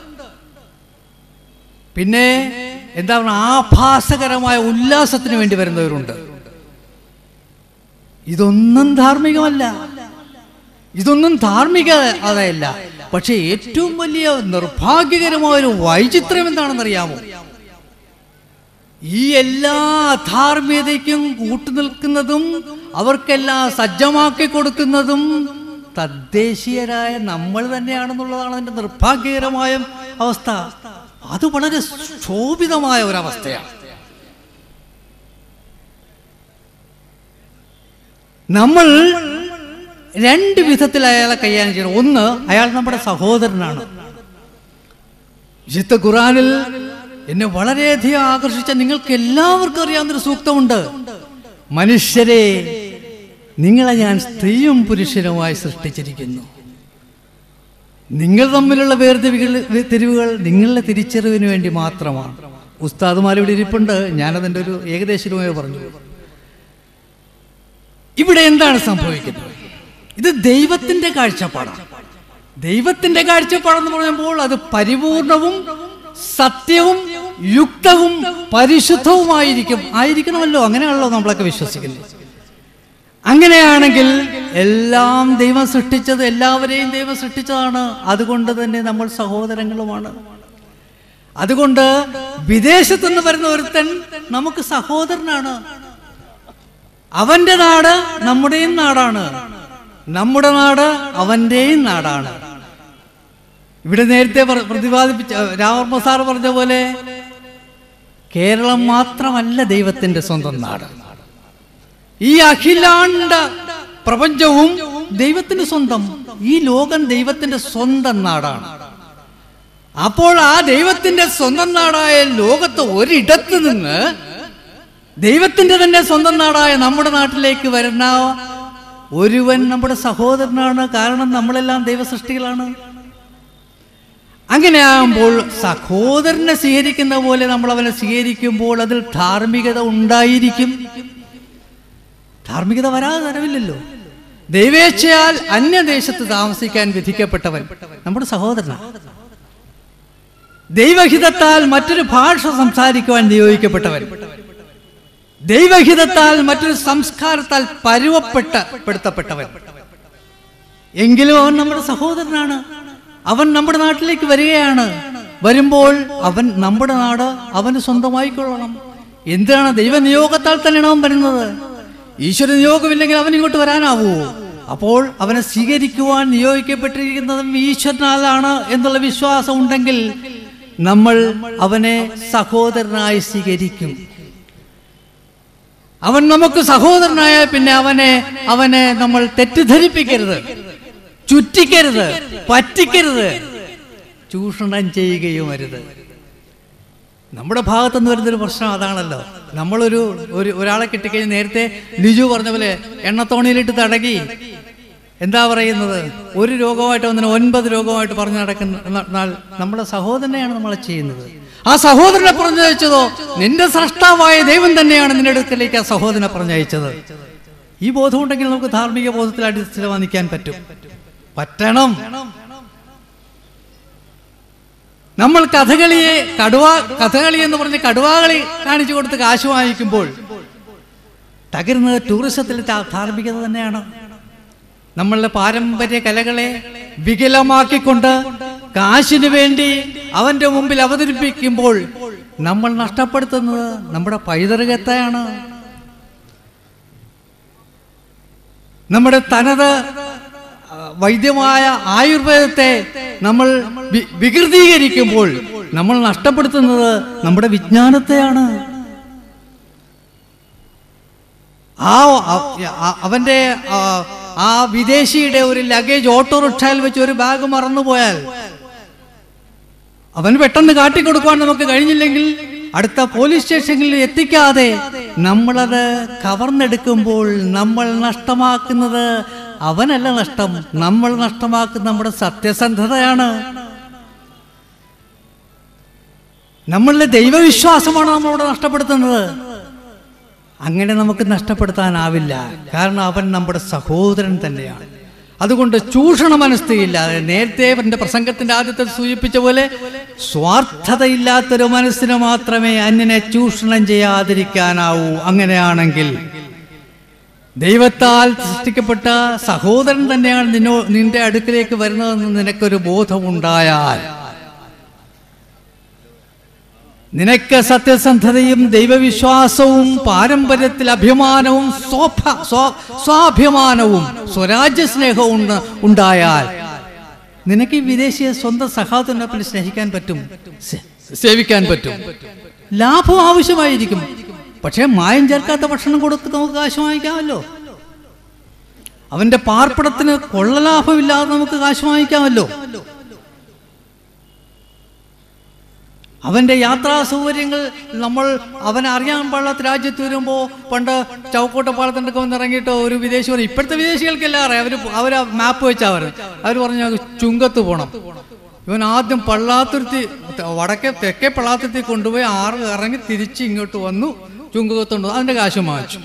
പിന്നെ എന്താ പറയുക ആഭാസകരമായ ഉല്ലാസത്തിന് വേണ്ടി വരുന്നവരുണ്ട് ഇതൊന്നും ധാർമ്മികമല്ല ഇതൊന്നും ധാർമ്മിക അതല്ല പക്ഷെ ഏറ്റവും വലിയ നിർഭാഗ്യകരമായ ഒരു വൈചിത്രം എന്താണെന്നറിയാമോ ഈ എല്ലാ അധാർമ്മികതയ്ക്കും കൂട്ടുനിൽക്കുന്നതും അവർക്കെല്ലാം സജ്ജമാക്കി കൊടുക്കുന്നതും തദ്ദേശീയരായ നമ്മൾ തന്നെയാണെന്നുള്ളതാണ് അതിന്റെ നിർഭാഗ്യകരമായ അവസ്ഥ അത് വളരെ ശോഭിതമായ ഒരവസ്ഥയാണ് നമ്മൾ രണ്ട് വിധത്തിൽ അയാളെ കൈകാര്യം ചെയ്യണം ഒന്ന് അയാൾ നമ്മുടെ സഹോദരനാണ് വിശുദ്ധ ഖുറാനിൽ എന്നെ വളരെയധികം ആകർഷിച്ച നിങ്ങൾക്ക് എല്ലാവർക്കും അറിയാവുന്നൊരു സൂക്തമുണ്ട് മനുഷ്യരെ നിങ്ങളെ ഞാൻ സ്ത്രീയും പുരുഷനുമായി സൃഷ്ടിച്ചിരിക്കുന്നു നിങ്ങൾ തമ്മിലുള്ള വേർതിരിവുകൾ തിരിവുകൾ നിങ്ങളുടെ തിരിച്ചറിവിന് വേണ്ടി മാത്രമാണ് ഉസ്താദുമാർ ഇവിടെ ഇരിപ്പുണ്ട് ഞാനതിൻ്റെ ഒരു ഏകദേശരൂപമായി പറഞ്ഞു ഇവിടെ എന്താണ് സംഭവിക്കുന്നത് ഇത് ദൈവത്തിന്റെ കാഴ്ചപ്പാടാണ് ദൈവത്തിന്റെ കാഴ്ചപ്പാടെന്ന് പറയുമ്പോൾ അത് പരിപൂർണവും സത്യവും യുക്തവും പരിശുദ്ധവുമായിരിക്കും ആയിരിക്കണമല്ലോ അങ്ങനെയാണല്ലോ നമ്മളൊക്കെ വിശ്വസിക്കുന്നത് അങ്ങനെയാണെങ്കിൽ എല്ലാം ദൈവം സൃഷ്ടിച്ചത് എല്ലാവരെയും ദൈവം സൃഷ്ടിച്ചതാണ് അതുകൊണ്ട് തന്നെ നമ്മൾ സഹോദരങ്ങളുമാണ് അതുകൊണ്ട് വിദേശത്തുനിന്ന് വരുന്ന ഒരുത്തൻ നമുക്ക് സഹോദരനാണ് അവന്റെ നാട് നമ്മുടെയും നാടാണ് നമ്മുടെ നാട് അവന്റെയും നാടാണ് ഇവിടെ നേരത്തെ പ്ര- പ്രതിപാദിപ്പിച്ച രാമവർമ്മ സാർ പറഞ്ഞ പോലെ കേരളം മാത്രമല്ല ദൈവത്തിന്റെ സ്വന്തം നാട് ഈ അഖിലാണ്ട പ്രപഞ്ചവും ദൈവത്തിന്റെ സ്വന്തം ഈ ലോകം ദൈവത്തിന്റെ സ്വന്തം നാടാണ് അപ്പോൾ ആ ദൈവത്തിന്റെ സ്വന്തം നാടായ ലോകത്ത് ഒരിടത്ത് നിന്ന് ദൈവത്തിന്റെ തന്നെ സ്വന്തം നാടായ നമ്മുടെ നാട്ടിലേക്ക് വരുന്ന ഒരുവൻ നമ്മുടെ സഹോദരനാണ് കാരണം നമ്മളെല്ലാം ദൈവസൃഷ്ടികളാണ് അങ്ങനെയാകുമ്പോൾ സഹോദരനെ സ്വീകരിക്കുന്ന പോലെ നമ്മൾ അവനെ സ്വീകരിക്കുമ്പോൾ അതിൽ ധാർമ്മികത ഉണ്ടായിരിക്കും ധാർമ്മികത വരാതെ തരവില്ലല്ലോ ദൈവേച്ഛയാൽ അന്യദേശത്ത് താമസിക്കാൻ വിധിക്കപ്പെട്ടവൻ നമ്മുടെ സഹോദരനാണ് ദൈവഹിതത്താൽ മറ്റൊരു ഭാഷ സംസാരിക്കുവാൻ നിയോഗിക്കപ്പെട്ടവൻ ദൈവഹിതത്താൽ മറ്റൊരു സംസ്കാരത്താൽ പരുവപ്പെട്ട പെടുത്തപ്പെട്ടവൻ എങ്കിലും അവൻ നമ്മുടെ സഹോദരനാണ് അവൻ നമ്മുടെ നാട്ടിലേക്ക് വരികയാണ് വരുമ്പോൾ അവൻ നമ്മുടെ നാട് അവന് സ്വന്തമായിക്കൊള്ളണം എന്തിനാണ് ദൈവനിയോഗത്താൽ തന്നെയാണ് അവൻ വരുന്നത് ഈശ്വര നിയോഗമില്ലെങ്കിൽ അവൻ ഇങ്ങോട്ട് വരാനാവൂ അപ്പോൾ അവനെ സ്വീകരിക്കുവാൻ നിയോഗിക്കപ്പെട്ടിരിക്കുന്നതും ഈശ്വരനാലാണ് എന്നുള്ള വിശ്വാസം ഉണ്ടെങ്കിൽ നമ്മൾ അവനെ സഹോദരനായി സ്വീകരിക്കും അവൻ നമുക്ക് സഹോദരനായ പിന്നെ അവനെ അവനെ നമ്മൾ തെറ്റിദ്ധരിപ്പിക്കരുത് ചുറ്റിക്കരുത് പറ്റിക്കരുത് ചൂഷണം ചെയ്യുകയും അരുത് നമ്മുടെ ഭാഗത്തുനിന്ന് വരുന്നൊരു പ്രശ്നം അതാണല്ലോ നമ്മളൊരു ഒരു ഒരാളെ കിട്ടിക്കഴിഞ്ഞ് നേരത്തെ ലിജു പറഞ്ഞ പോലെ എണ്ണത്തോണിയിലിട്ട് തടകി എന്താ പറയുന്നത് ഒരു രോഗമായിട്ട് വന്നതിന് ഒൻപത് രോഗമായിട്ട് പറഞ്ഞു നടക്കുന്ന നാൾ നമ്മുടെ സഹോദരനെയാണ് നമ്മളെ ചെയ്യുന്നത് ആ സഹോദരനെ പറഞ്ഞയച്ചതോ നിന്റെ സൃഷ്ടാവായ ദൈവം തന്നെയാണ് നിന്റെ അടുക്കലേക്ക് ആ സഹോദരനെ പറഞ്ഞയച്ചത് ഈ ബോധം ഉണ്ടെങ്കിൽ നമുക്ക് ധാർമ്മിക ബോധത്തിൽ അടിസ്ഥാനം നിൽക്കാൻ പറ്റും പറ്റണം നമ്മൾ കഥകളിയെ കടുവ കഥകളി എന്ന് പറഞ്ഞ് കടുവാകളി കാണിച്ചു കൊടുത്ത് കാശ് വാങ്ങിക്കുമ്പോൾ തകരുന്നത് ടൂറിസത്തിലെ ധാ- ധാർമ്മികത തന്നെയാണ് നമ്മളുടെ പാരമ്പര്യ കലകളെ വികലമാക്കിക്കൊണ്ട് കാശിനു വേണ്ടി അവന്റെ മുമ്പിൽ അവതരിപ്പിക്കുമ്പോൾ നമ്മൾ നഷ്ടപ്പെടുത്തുന്നത് നമ്മുടെ പൈതൃകത്തെയാണ് നമ്മുടെ തനത് ആ, വൈദ്യമായ ആയുർവേദത്തെ നമ്മൾ വി- വികൃതീകരിക്കുമ്പോൾ നമ്മൾ നഷ്ടപ്പെടുത്തുന്നത് നമ്മുടെ വിജ്ഞാനത്തെയാണ് ആ അ- അ- അവന്റെ ആ, ആ വിദേശിയുടെ ഒരു ലഗേജ് ഓട്ടോറിക്ഷയിൽ വെച്ച് ഒരു ബാഗ് മറന്നുപോയാൽ അവൻ പെട്ടെന്ന് കാട്ടിക്കൊടുക്കുവാൻ നമുക്ക് കഴിഞ്ഞില്ലെങ്കിൽ അടുത്ത പോലീസ് സ്റ്റേഷനിൽ എത്തിക്കാതെ നമ്മളത് കവർന്നെടുക്കുമ്പോൾ നമ്മൾ നഷ്ടമാക്കുന്നത് അവനല്ല നഷ്ടം നമ്മൾ നഷ്ടമാക്കുന്ന നമ്മുടെ സത്യസന്ധതയാണ് നമ്മളുടെ ദൈവവിശ്വാസമാണ് നമ്മളോട് നഷ്ടപ്പെടുത്തുന്നത് അങ്ങനെ നമുക്ക് നഷ്ടപ്പെടുത്താനാവില്ല കാരണം അവൻ നമ്മുടെ സഹോദരൻ തന്നെയാണ് അതുകൊണ്ട് ചൂഷണ മനസ്ഥയില്ലാതെ നേരത്തെ എൻ്റെ പ്രസംഗത്തിന്റെ ആദ്യത്തെ സൂചിപ്പിച്ച പോലെ സ്വാർത്ഥതയില്ലാത്തൊരു മനസ്സിന് മാത്രമേ അന്യനെ ചൂഷണം ചെയ്യാതിരിക്കാനാവൂ അങ്ങനെയാണെങ്കിൽ ദൈവത്താൽ സൃഷ്ടിക്കപ്പെട്ട സഹോദരൻ തന്നെയാണ് നിന്നോ നിന്റെ അടുക്കിലേക്ക് വരുന്നതെന്ന് നിനക്കൊരു ബോധമുണ്ടായാൽ നിനക്ക് സത്യസന്ധതയും ദൈവവിശ്വാസവും പാരമ്പര്യത്തിൽ അഭിമാനവും സ്വഭ- സ്വ- സ്വാഭിമാനവും സ്വരാജ്യ സ്നേഹവും ഉണ്ട്- ഉണ്ടായാൽ നിനക്ക് ഈ വിദേശിയെ സ്വന്തം സഹാദത്തിനൊപ്പം സ്നേഹിക്കാൻ പറ്റും സേ- സേവിക്കാൻ പറ്റും ലാഭം ആവശ്യമായിരിക്കും പക്ഷേ മായം ചേർക്കാത്ത ഭക്ഷണം കൊടുത്ത് നമുക്ക് കാശ് വാങ്ങിക്കാമല്ലോ അവന്റെ പാർപ്പിടത്തിന് കൊള്ളലാഭമില്ലാതെ നമുക്ക് കാശ് വാങ്ങിക്കാമല്ലോ അവന്റെ യാത്രാ സൗകര്യങ്ങൾ നമ്മൾ അവൻ അറിയാൻ പാടാത്ത രാജ്യത്ത് വരുമ്പോൾ പണ്ട് ചൗക്കോട്ടപ്പാളത്തിൻ്റെ വന്ന് ഇറങ്ങിയിട്ട് ഒരു വിദേശി പറഞ്ഞു ഇപ്പോഴത്തെ വിദേശികൾക്കെല്ലാം അറിയാം അവർ അവർ മാപ്പ് വെച്ചാൽ അവർ അവർ പറഞ്ഞു ഞങ്ങൾക്ക് ചുങ്കത്ത് പോകണം ഇവൻ ആദ്യം പള്ളാത്തുരുത്തി വടക്കേ തെക്കേ പള്ളാത്തുരുത്തി കൊണ്ടുപോയി ആറ് ഇറങ്ങി തിരിച്ച് ഇങ്ങോട്ട് വന്നു ചുങ്കത്തുണ്ട് അതിന്റെ കാശ് വാങ്ങിച്ചു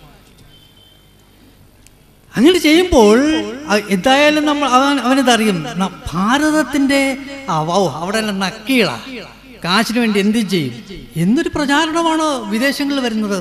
അങ്ങനെ ചെയ്യുമ്പോൾ അ- എന്തായാലും നമ്മൾ അവൻ അവനിതറിയും ന- ഭാരതത്തിന്റെ ആ, വൗ അവിടെ എല്ലാം നക്കീള കാശിന് വേണ്ടി എന്ത് ചെയ്യും എന്നൊരു പ്രചാരണമാണ് വിദേശങ്ങളിൽ വരുന്നത്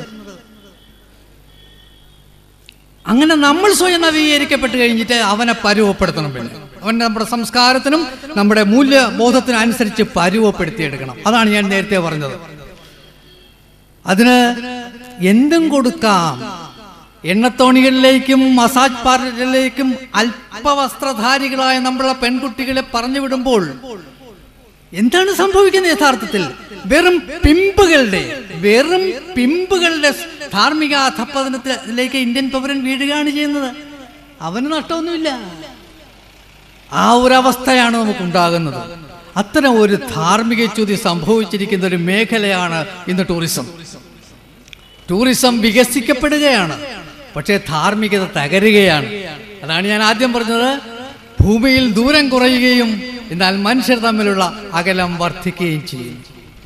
അങ്ങനെ നമ്മൾ സ്വയം നവീകരിക്കപ്പെട്ട് കഴിഞ്ഞിട്ട് അവനെ പരുവപ്പെടുത്തണം പിന്നെ അവൻ നമ്മുടെ സംസ്കാരത്തിനും നമ്മുടെ മൂല്യബോധത്തിനും അനുസരിച്ച് പരുവപ്പെടുത്തിയെടുക്കണം അതാണ് ഞാൻ നേരത്തെ പറഞ്ഞത് അതിന് എന്തും കൊടുക്കാം എണ്ണത്തോണികളിലേക്കും മസാജ് പാർലറിലേക്കും അല്പവസ്ത്രധാരികളായ നമ്മളെ പെൺകുട്ടികളെ പറഞ്ഞു വിടുമ്പോൾ എന്താണ് സംഭവിക്കുന്നത് യഥാർത്ഥത്തിൽ വെറും പിമ്പുകളുടെ വെറും പിമ്പുകളുടെ ധാർമ്മിക അധപ്പതനത്തിലേക്ക് ഇന്ത്യൻ പൗരൻ വീഴുകയാണ് ചെയ്യുന്നത് അവന് നഷ്ടമൊന്നുമില്ല ആ ഒരു അവസ്ഥയാണ് നമുക്കുണ്ടാകുന്നത് അത്തരം ഒരു ധാർമ്മിക ച്യുതി സംഭവിച്ചിരിക്കുന്ന ഒരു മേഖലയാണ് ഇന്ന് ടൂറിസം ടൂറിസം വികസിക്കപ്പെടുകയാണ് പക്ഷേ ധാർമ്മികത തകരുകയാണ് അതാണ് ഞാൻ ആദ്യം പറഞ്ഞത് ഭൂമിയിൽ ദൂരം കുറയുകയും എന്നാൽ മനുഷ്യർ തമ്മിലുള്ള അകലം വർദ്ധിക്കുകയും ചെയ്യും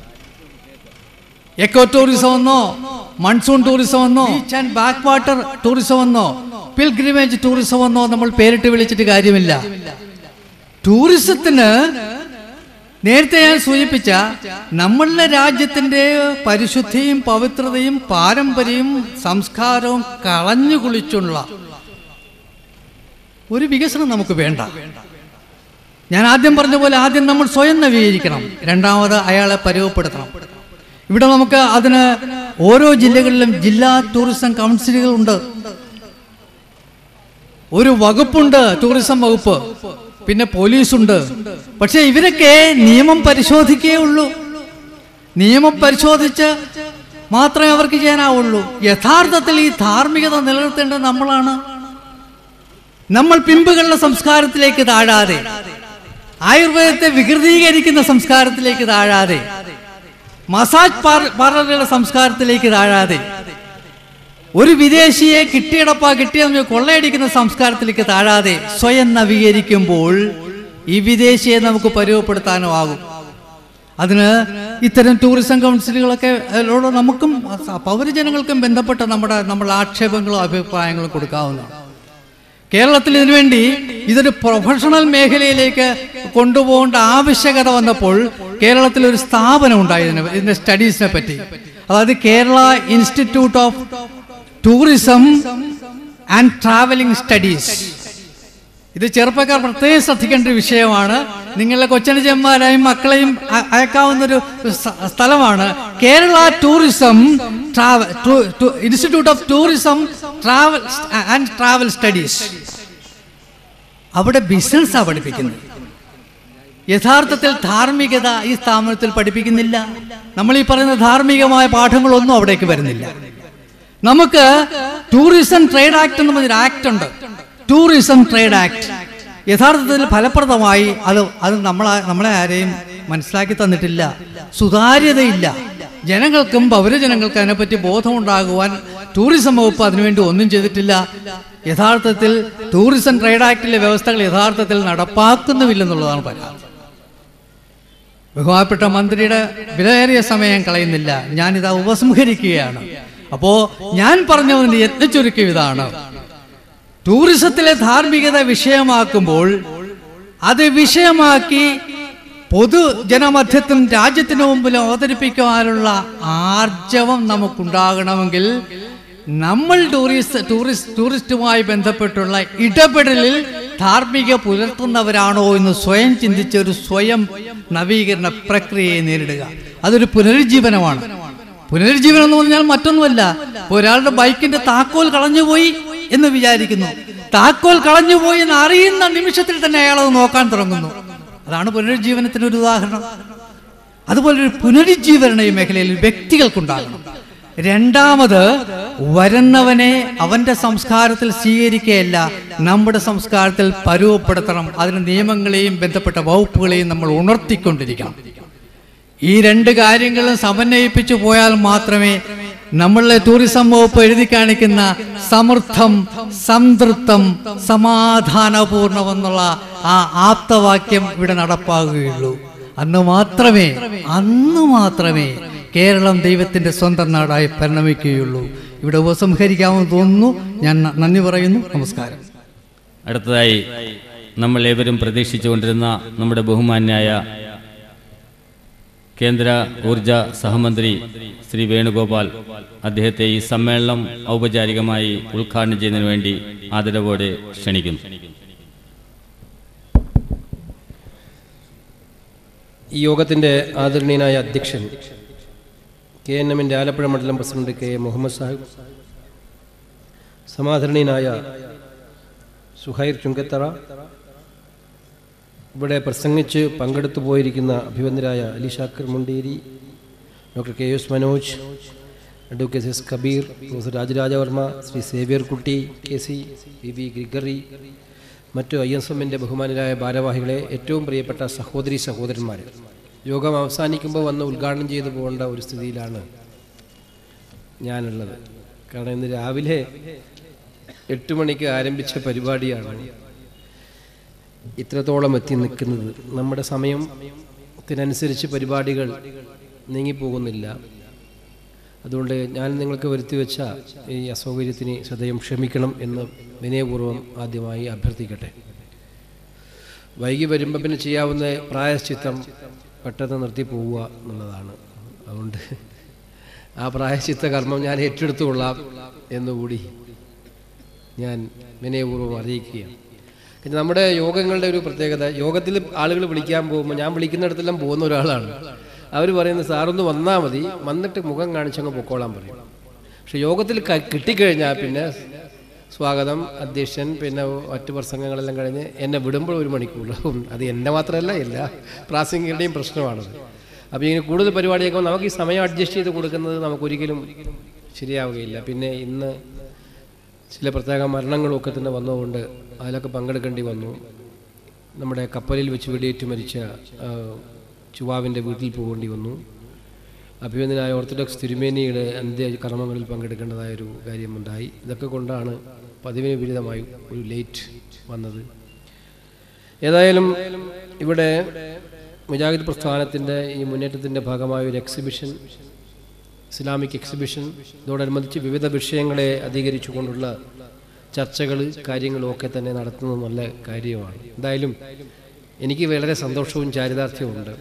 എക്കോ ടൂറിസം എന്നോ മൺസൂൺ ടൂറിസം എന്നോ beach and backwater tourism എന്നോ പിൽഗ്രിമേജ് ടൂറിസം എന്നോ നമ്മൾ പേരിട്ട് വിളിച്ചിട്ട് കാര്യമില്ല ടൂറിസത്തിന് നേരത്തെ ഞാൻ സൂചിപ്പിച്ച നമ്മളുടെ രാജ്യത്തിന്റെ പരിശുദ്ധിയും പവിത്രതയും പാരമ്പര്യവും സംസ്കാരവും കളഞ്ഞു കുളിച്ചുള്ള ഒരു വികസനം നമുക്ക് വേണ്ട ഞാൻ ആദ്യം പറഞ്ഞ പോലെ ആദ്യം നമ്മൾ സ്വയം നവീകരിക്കണം രണ്ടാമത് അയാളെ പരുവപ്പെടുത്തണം ഇവിടെ നമുക്ക് അതിന് ഓരോ ജില്ലകളിലും ജില്ലാ ടൂറിസം കൗൺസിലുകളുണ്ട് ഒരു വകുപ്പുണ്ട് ടൂറിസം വകുപ്പ് പിന്നെ പോലീസുണ്ട് പക്ഷെ ഇവരൊക്കെ നിയമം പരിശോധിക്കേ ഉള്ളൂ നിയമം പരിശോധിച്ച് മാത്രമേ അവർക്ക് ചെയ്യാനാവുള്ളൂ യഥാർത്ഥത്തിൽ ഈ ധാർമ്മികത നിലനിർത്തേണ്ടത് നമ്മളാണ് നമ്മൾ പിമ്പുകളുടെ സംസ്കാരത്തിലേക്ക് താഴാതെ ആയുർവേദത്തെ വികൃതീകരിക്കുന്ന സംസ്കാരത്തിലേക്ക് താഴാതെ മസാജ് പാർ- പാർലറുകളുടെ സംസ്കാരത്തിലേക്ക് താഴാതെ ഒരു വിദേശിയെ കിട്ടിയടപ്പാ കിട്ടിയെന്ന് കൊള്ളയടിക്കുന്ന സംസ്കാരത്തിലേക്ക് താഴാതെ സ്വയം നവീകരിക്കുമ്പോൾ ഈ വിദേശിയെ നമുക്ക് പരുവപ്പെടുത്താനോ ആകും അതിന് ഇത്തരം ടൂറിസം കൗൺസിലുകളൊക്കെ അതിലൂടെ നമുക്കും സ- പൗരജനങ്ങൾക്കും ബന്ധപ്പെട്ട നമ്മുടെ നമ്മുടെ ആക്ഷേപങ്ങളും അഭിപ്രായങ്ങളും കൊടുക്കാവുന്നതാണ് കേരളത്തിൽ ഇതിനുവേണ്ടി ഇതൊരു പ്രൊഫഷണൽ മേഖലയിലേക്ക് കൊണ്ടുപോകേണ്ട ആവശ്യകത വന്നപ്പോൾ കേരളത്തിൽ ഒരു സ്ഥാപനം ഉണ്ടായി ഇതിന് ഇതിന്റെ സ്റ്റഡീസിനെ പറ്റി അതായത് Kerala institute of tourism and travelling studies ഇത് ചെറുപ്പക്കാർ പ്രത്യേകം ശ്രദ്ധിക്കേണ്ട ഒരു വിഷയമാണ് നിങ്ങളുടെ കൊച്ചനുജന്മാരായും മക്കളെയും അ- അയക്കാവുന്നൊരു സ്ഥ- സ്ഥലമാണ് Kerala tourism travel institute of tourism travel and travel studies അവിടെ ബിസിനസ്സാണ് പഠിപ്പിക്കുന്നത് യഥാർത്ഥത്തിൽ ധാർമ്മികത ഈ സ്ഥാപനത്തിൽ പഠിപ്പിക്കുന്നില്ല നമ്മൾ ഈ പറയുന്ന ധാർമ്മികമായ പാഠങ്ങളൊന്നും അവിടേക്ക് വരുന്നില്ല നമുക്ക് ടൂറിസം ട്രേഡ് ആക്ട് എന്ന് പറഞ്ഞൊരു ആക്ട് ഉണ്ട് ടൂറിസം ട്രേഡ് ആക്ട് യഥാർത്ഥത്തിൽ ഫലപ്രദമായി അത് അത് നമ്മളെ നമ്മളെ ആരെയും മനസ്സിലാക്കി തന്നിട്ടില്ല സുതാര്യതയില്ല ജനങ്ങൾക്കും പൗരജനങ്ങൾക്കും അതിനെപ്പറ്റി ബോധമുണ്ടാകുവാൻ ടൂറിസം വകുപ്പ് അതിനുവേണ്ടി ഒന്നും ചെയ്തിട്ടില്ല യഥാർത്ഥത്തിൽ ടൂറിസം ട്രേഡ് ആക്ടിലെ വ്യവസ്ഥകൾ യഥാർത്ഥത്തിൽ നടപ്പാക്കുന്നുമില്ലെന്നുള്ളതാണ് പരാതി ബഹുമാനപ്പെട്ട മന്ത്രിയുടെ വിലയേറിയ സമയം കളയുന്നില്ല ഞാനിത് ഉപസംഹരിക്കുകയാണ് അപ്പോ ഞാൻ പറഞ്ഞതിന് യത്നച്ചുരുക്കം ഇതാണ് ടൂറിസത്തിലെ ധാർമ്മികത വിഷയമാക്കുമ്പോൾ അത് വിഷയമാക്കി പൊതുജനമധ്യത്തിനും രാജ്യത്തിനു മുമ്പിലും അവതരിപ്പിക്കുവാനുള്ള ആർജവം നമുക്കുണ്ടാകണമെങ്കിൽ നമ്മൾ ടൂറിസ്റ്റ് ടൂറിസ്റ്റ് ടൂറിസ്റ്റുമായി ബന്ധപ്പെട്ടുള്ള ഇടപെടലിൽ ധാർമ്മിക പുലർത്തുന്നവരാണോ എന്ന് സ്വയം ചിന്തിച്ച ഒരു സ്വയം നവീകരണ പ്രക്രിയയെ നേരിടുക അതൊരു പുനരുജ്ജീവനമാണ് പുനരുജ്ജീവനം എന്ന് പറഞ്ഞാൽ മറ്റൊന്നുമല്ല ഇപ്പൊ ഒരാളുടെ ബൈക്കിന്റെ താക്കോൽ കളഞ്ഞുപോയി എന്ന് വിചാരിക്കുന്നു താക്കോൽ കളഞ്ഞുപോയി എന്ന് അറിയുന്ന നിമിഷത്തിൽ തന്നെ അയാൾ അത് നോക്കാൻ തുടങ്ങുന്നു അതാണ് പുനരുജ്ജീവനത്തിന് ഒരു ഉദാഹരണം അതുപോലെ ഒരു പുനരുജ്ജീവന ഈ മേഖലയിൽ വ്യക്തികൾക്കുണ്ടാകണം രണ്ടാമത് വരുന്നവനെ അവന്റെ സംസ്കാരത്തിൽ സ്വീകരിക്കുകയല്ല നമ്മുടെ സംസ്കാരത്തിൽ പരുവപ്പെടുത്തണം അതിന് നിയമങ്ങളെയും ബന്ധപ്പെട്ട വകുപ്പുകളെയും നമ്മൾ ഉണർത്തിക്കൊണ്ടിരിക്കണം ഈ രണ്ട് കാര്യങ്ങളും സമന്വയിപ്പിച്ചു പോയാൽ മാത്രമേ നമ്മളിലെ ടൂറിസം വകുപ്പ് എഴുതി കാണിക്കുന്ന സമൃദ്ധം സംതൃപ്തം സമാധാനപൂർണമെന്നുള്ള ആ ആപ്തവാക്യം ഇവിടെ നടപ്പാകുകയുള്ളൂ അന്ന് മാത്രമേ അന്ന് മാത്രമേ കേരളം ദൈവത്തിന്റെ സ്വന്തം നാടായി പരിണമിക്കുകയുള്ളൂ ഇവിടെ ഉപസംഹരിക്കാമെന്ന് തോന്നുന്നു ഞാൻ ന- നന്ദി പറയുന്നു നമസ്കാരം അടുത്തതായി നമ്മൾ ഏവരും പ്രതീക്ഷിച്ചുകൊണ്ടിരുന്ന നമ്മുടെ ബഹുമാന്യായ കേന്ദ്ര ഊർജ സഹമന്ത്രി ശ്രീ വേണുഗോപാൽ അദ്ദേഹത്തെ ഈ സമ്മേളനം ഔപചാരികമായി ഉദ്ഘാടനം ചെയ്യുന്നതിന് വേണ്ടി ആദരവോടെ ക്ഷണിക്കുന്നു ഈ യോഗത്തിൻ്റെ ആദരണീയനായ അധ്യക്ഷൻ കെ എൻ എമ്മിൻ്റെ ആലപ്പുഴ മണ്ഡലം president K A Muhammad Sahib സമാദരണീയനായ സുഹൈർ ചുങ്കത്തറ ഇവിടെ പ്രസംഗിച്ച് പങ്കെടുത്തു പോയിരിക്കുന്ന അഭിവന്ദരായ Ali Shakkar Munderi doctor K S Manoj advocate S Kabeer professor Rajarajavarma Shri Xavier Kutty K C V V Gregory മറ്റു ഐ എസ് എമ്മിൻ്റെ ബഹുമാനരായ ഭാരവാഹികളെ ഏറ്റവും പ്രിയപ്പെട്ട സഹോദരി സഹോദരന്മാർ യോഗം അവസാനിക്കുമ്പോൾ വന്ന് ഉദ്ഘാടനം ചെയ്തു പോകേണ്ട ഒരു സ്ഥിതിയിലാണ് ഞാനുള്ളത് കാരണം ഇന്ന് രാവിലെ എട്ട് മണിക്ക് ആരംഭിച്ച പരിപാടിയാണ് ഇത്രത്തോളം എത്തി നിൽക്കുന്നത് നമ്മുടെ സമയത്തിനനുസരിച്ച് പരിപാടികൾ നീങ്ങിപ്പോകുന്നില്ല അതുകൊണ്ട് ഞാൻ നിങ്ങൾക്ക് വരുത്തി വെച്ച ഈ അസൗകര്യത്തിന് സദയം ക്ഷമിക്കണം എന്ന് വിനയപൂർവ്വം ആദ്യമായി അഭ്യർത്ഥിക്കട്ടെ വൈകി വരുമ്പോൾ പിന്നെ ചെയ്യാവുന്ന പ്രായശ്ചിത്തം പെട്ടെന്ന് നിർത്തി പോവുക എന്നുള്ളതാണ് അതുകൊണ്ട് ആ പ്രായശ്ചിത്ത കർമ്മം ഞാൻ ഏറ്റെടുത്തുകൊള്ളാം എന്നുകൂടി ഞാൻ വിനയപൂർവ്വം അറിയിക്കുകയാണ് പിന്നെ നമ്മുടെ യോഗങ്ങളുടെ ഒരു പ്രത്യേകത യോഗത്തിൽ ആളുകൾ വിളിക്കാൻ പോകുമ്പോൾ ഞാൻ വിളിക്കുന്നിടത്തെല്ലാം പോകുന്ന ഒരാളാണ് അവർ പറയുന്നത് സാറൊന്ന് വന്നാൽ മതി വന്നിട്ട് മുഖം കാണിച്ചങ്ങ് പൊക്കോളാൻ പറയും പക്ഷെ യോഗത്തിൽ ക- കിട്ടിക്കഴിഞ്ഞാൽ പിന്നെ സ്വാഗതം അധ്യക്ഷൻ പിന്നെ മറ്റു പ്രസംഗങ്ങളെല്ലാം കഴിഞ്ഞ് എന്നെ വിടുമ്പോൾ ഒരു മണിക്കൂറാവും അത് എൻ്റെ മാത്രമല്ല എല്ലാ പ്രാസംഗികരുടെയും പ്രശ്നമാണത് അപ്പോൾ ഇങ്ങനെ കൂടുതൽ പരിപാടിയൊക്കെ നമുക്ക് ഈ സമയം അഡ്ജസ്റ്റ് ചെയ്ത് കൊടുക്കുന്നത് നമുക്കൊരിക്കലും ശരിയാവുകയില്ല പിന്നെ ഇന്ന് ചില പ്രത്യേക മരണങ്ങളൊക്കെ തന്നെ വന്നതുകൊണ്ട് അതിലൊക്കെ പങ്കെടുക്കേണ്ടി വന്നു നമ്മുടെ കപ്പലിൽ വെച്ച് വെടിയേറ്റ് മരിച്ച ആ, ചുവാവിൻ്റെ വീട്ടിൽ പോകേണ്ടി വന്നു അഭിനന്ദനായ ഓർത്തഡോക്സ് തിരുമേനിയുടെ അന്ത്യ കർമ്മങ്ങളിൽ പങ്കെടുക്കേണ്ടതായ ഒരു കാര്യമുണ്ടായി ഇതൊക്കെ കൊണ്ടാണ് പതിവിന് വിരുദ്ധമായി ഒരു ലേറ്റ് വന്നത് ഏതായാലും ഇവിടെ മുജാഹിദ് പ്രസ്ഥാനത്തിൻ്റെ ഈ മുന്നേറ്റത്തിൻ്റെ ഭാഗമായ ഒരു എക്സിബിഷൻ ഇസ്ലാമിക് എക്സിബിഷൻ ഇതോടനുബന്ധിച്ച് വിവിധ വിഷയങ്ങളെ അധികരിച്ചുകൊണ്ടുള്ള ചർച്ചകൾ കാര്യങ്ങളും ഒക്കെ തന്നെ നടത്തുന്നത് നല്ല കാര്യമാണ് എന്തായാലും എനിക്ക് വളരെ സന്തോഷവും ചാരിതാർത്ഥ്യവും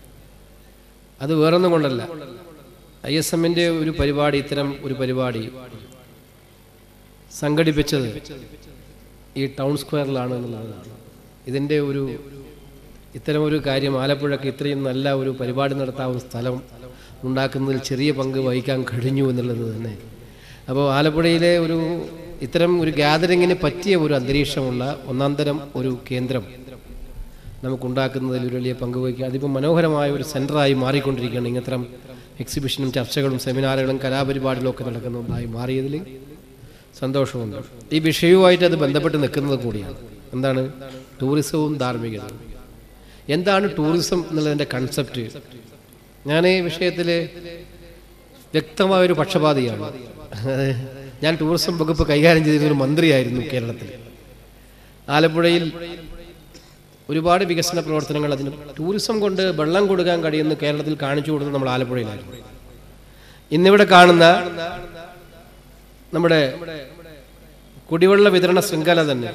അത് വേറൊന്നും കൊണ്ടല്ല ഐ എസ് എമ്മിൻ്റെ ഒരു പരിപാടി ഇത്തരം ഒരു പരിപാടി സംഘടിപ്പിച്ചത് ഈ ടൗൺ സ്ക്വയറിലാണ് എന്നുള്ളതാണ് ഇതിൻ്റെ ഒരു ഇത്തരം ഒരു കാര്യം ആലപ്പുഴക്ക് ഇത്രയും നല്ല ഒരു പരിപാടി നടത്താവുന്ന സ്ഥലം ഉണ്ടാക്കുന്നതിൽ ചെറിയ പങ്ക് വഹിക്കാൻ കഴിഞ്ഞു എന്നുള്ളത് തന്നെ അപ്പോൾ ആലപ്പുഴയിലെ ഒരു ഇത്തരം ഒരു ഗ്യാതറിങ്ങിന് പറ്റിയ ഒരു അന്തരീക്ഷമുള്ള ഒന്നാം തരം ഒരു കേന്ദ്രം നമുക്കുണ്ടാക്കുന്നതിൽ ഒരു വലിയ പങ്ക് വഹിക്കുക അതിപ്പോൾ മനോഹരമായ ഒരു സെൻറ്ററായി മാറിക്കൊണ്ടിരിക്കുകയാണ് ഇങ്ങത്തരം എക്സിബിഷനും ചർച്ചകളും സെമിനാറുകളും കലാപരിപാടികളും ഒക്കെ നടക്കുന്നതായി മാറിയതിൽ സന്തോഷമുണ്ട് ഈ വിഷയവുമായിട്ട് അത് ബന്ധപ്പെട്ട് നിൽക്കുന്നത് കൂടിയാണ് എന്താണ് ടൂറിസവും ധാർമ്മികതയും എന്താണ് ടൂറിസം എന്നുള്ളതിൻ്റെ കൺസെപ്റ്റ് ഞാൻ ഈ വിഷയത്തിൽ വ്യക്തമായൊരു പക്ഷപാതിയാണ് ഞാൻ ടൂറിസം വകുപ്പ് കൈകാര്യം ചെയ്തിരുന്ന ഒരു മന്ത്രിയായിരുന്നു കേരളത്തിൽ ആലപ്പുഴയിൽ ഒരുപാട് വികസന പ്രവർത്തനങ്ങൾ അതിന് ടൂറിസം കൊണ്ട് വെള്ളം കൊടുക്കാൻ കഴിയുന്ന കേരളത്തിൽ കാണിച്ചു കൊടുത്തത് നമ്മൾ ആലപ്പുഴയിലായിരുന്നു ഇന്നിവിടെ കാണുന്ന നമ്മുടെ കുടിവെള്ള വിതരണ ശൃംഖല തന്നെ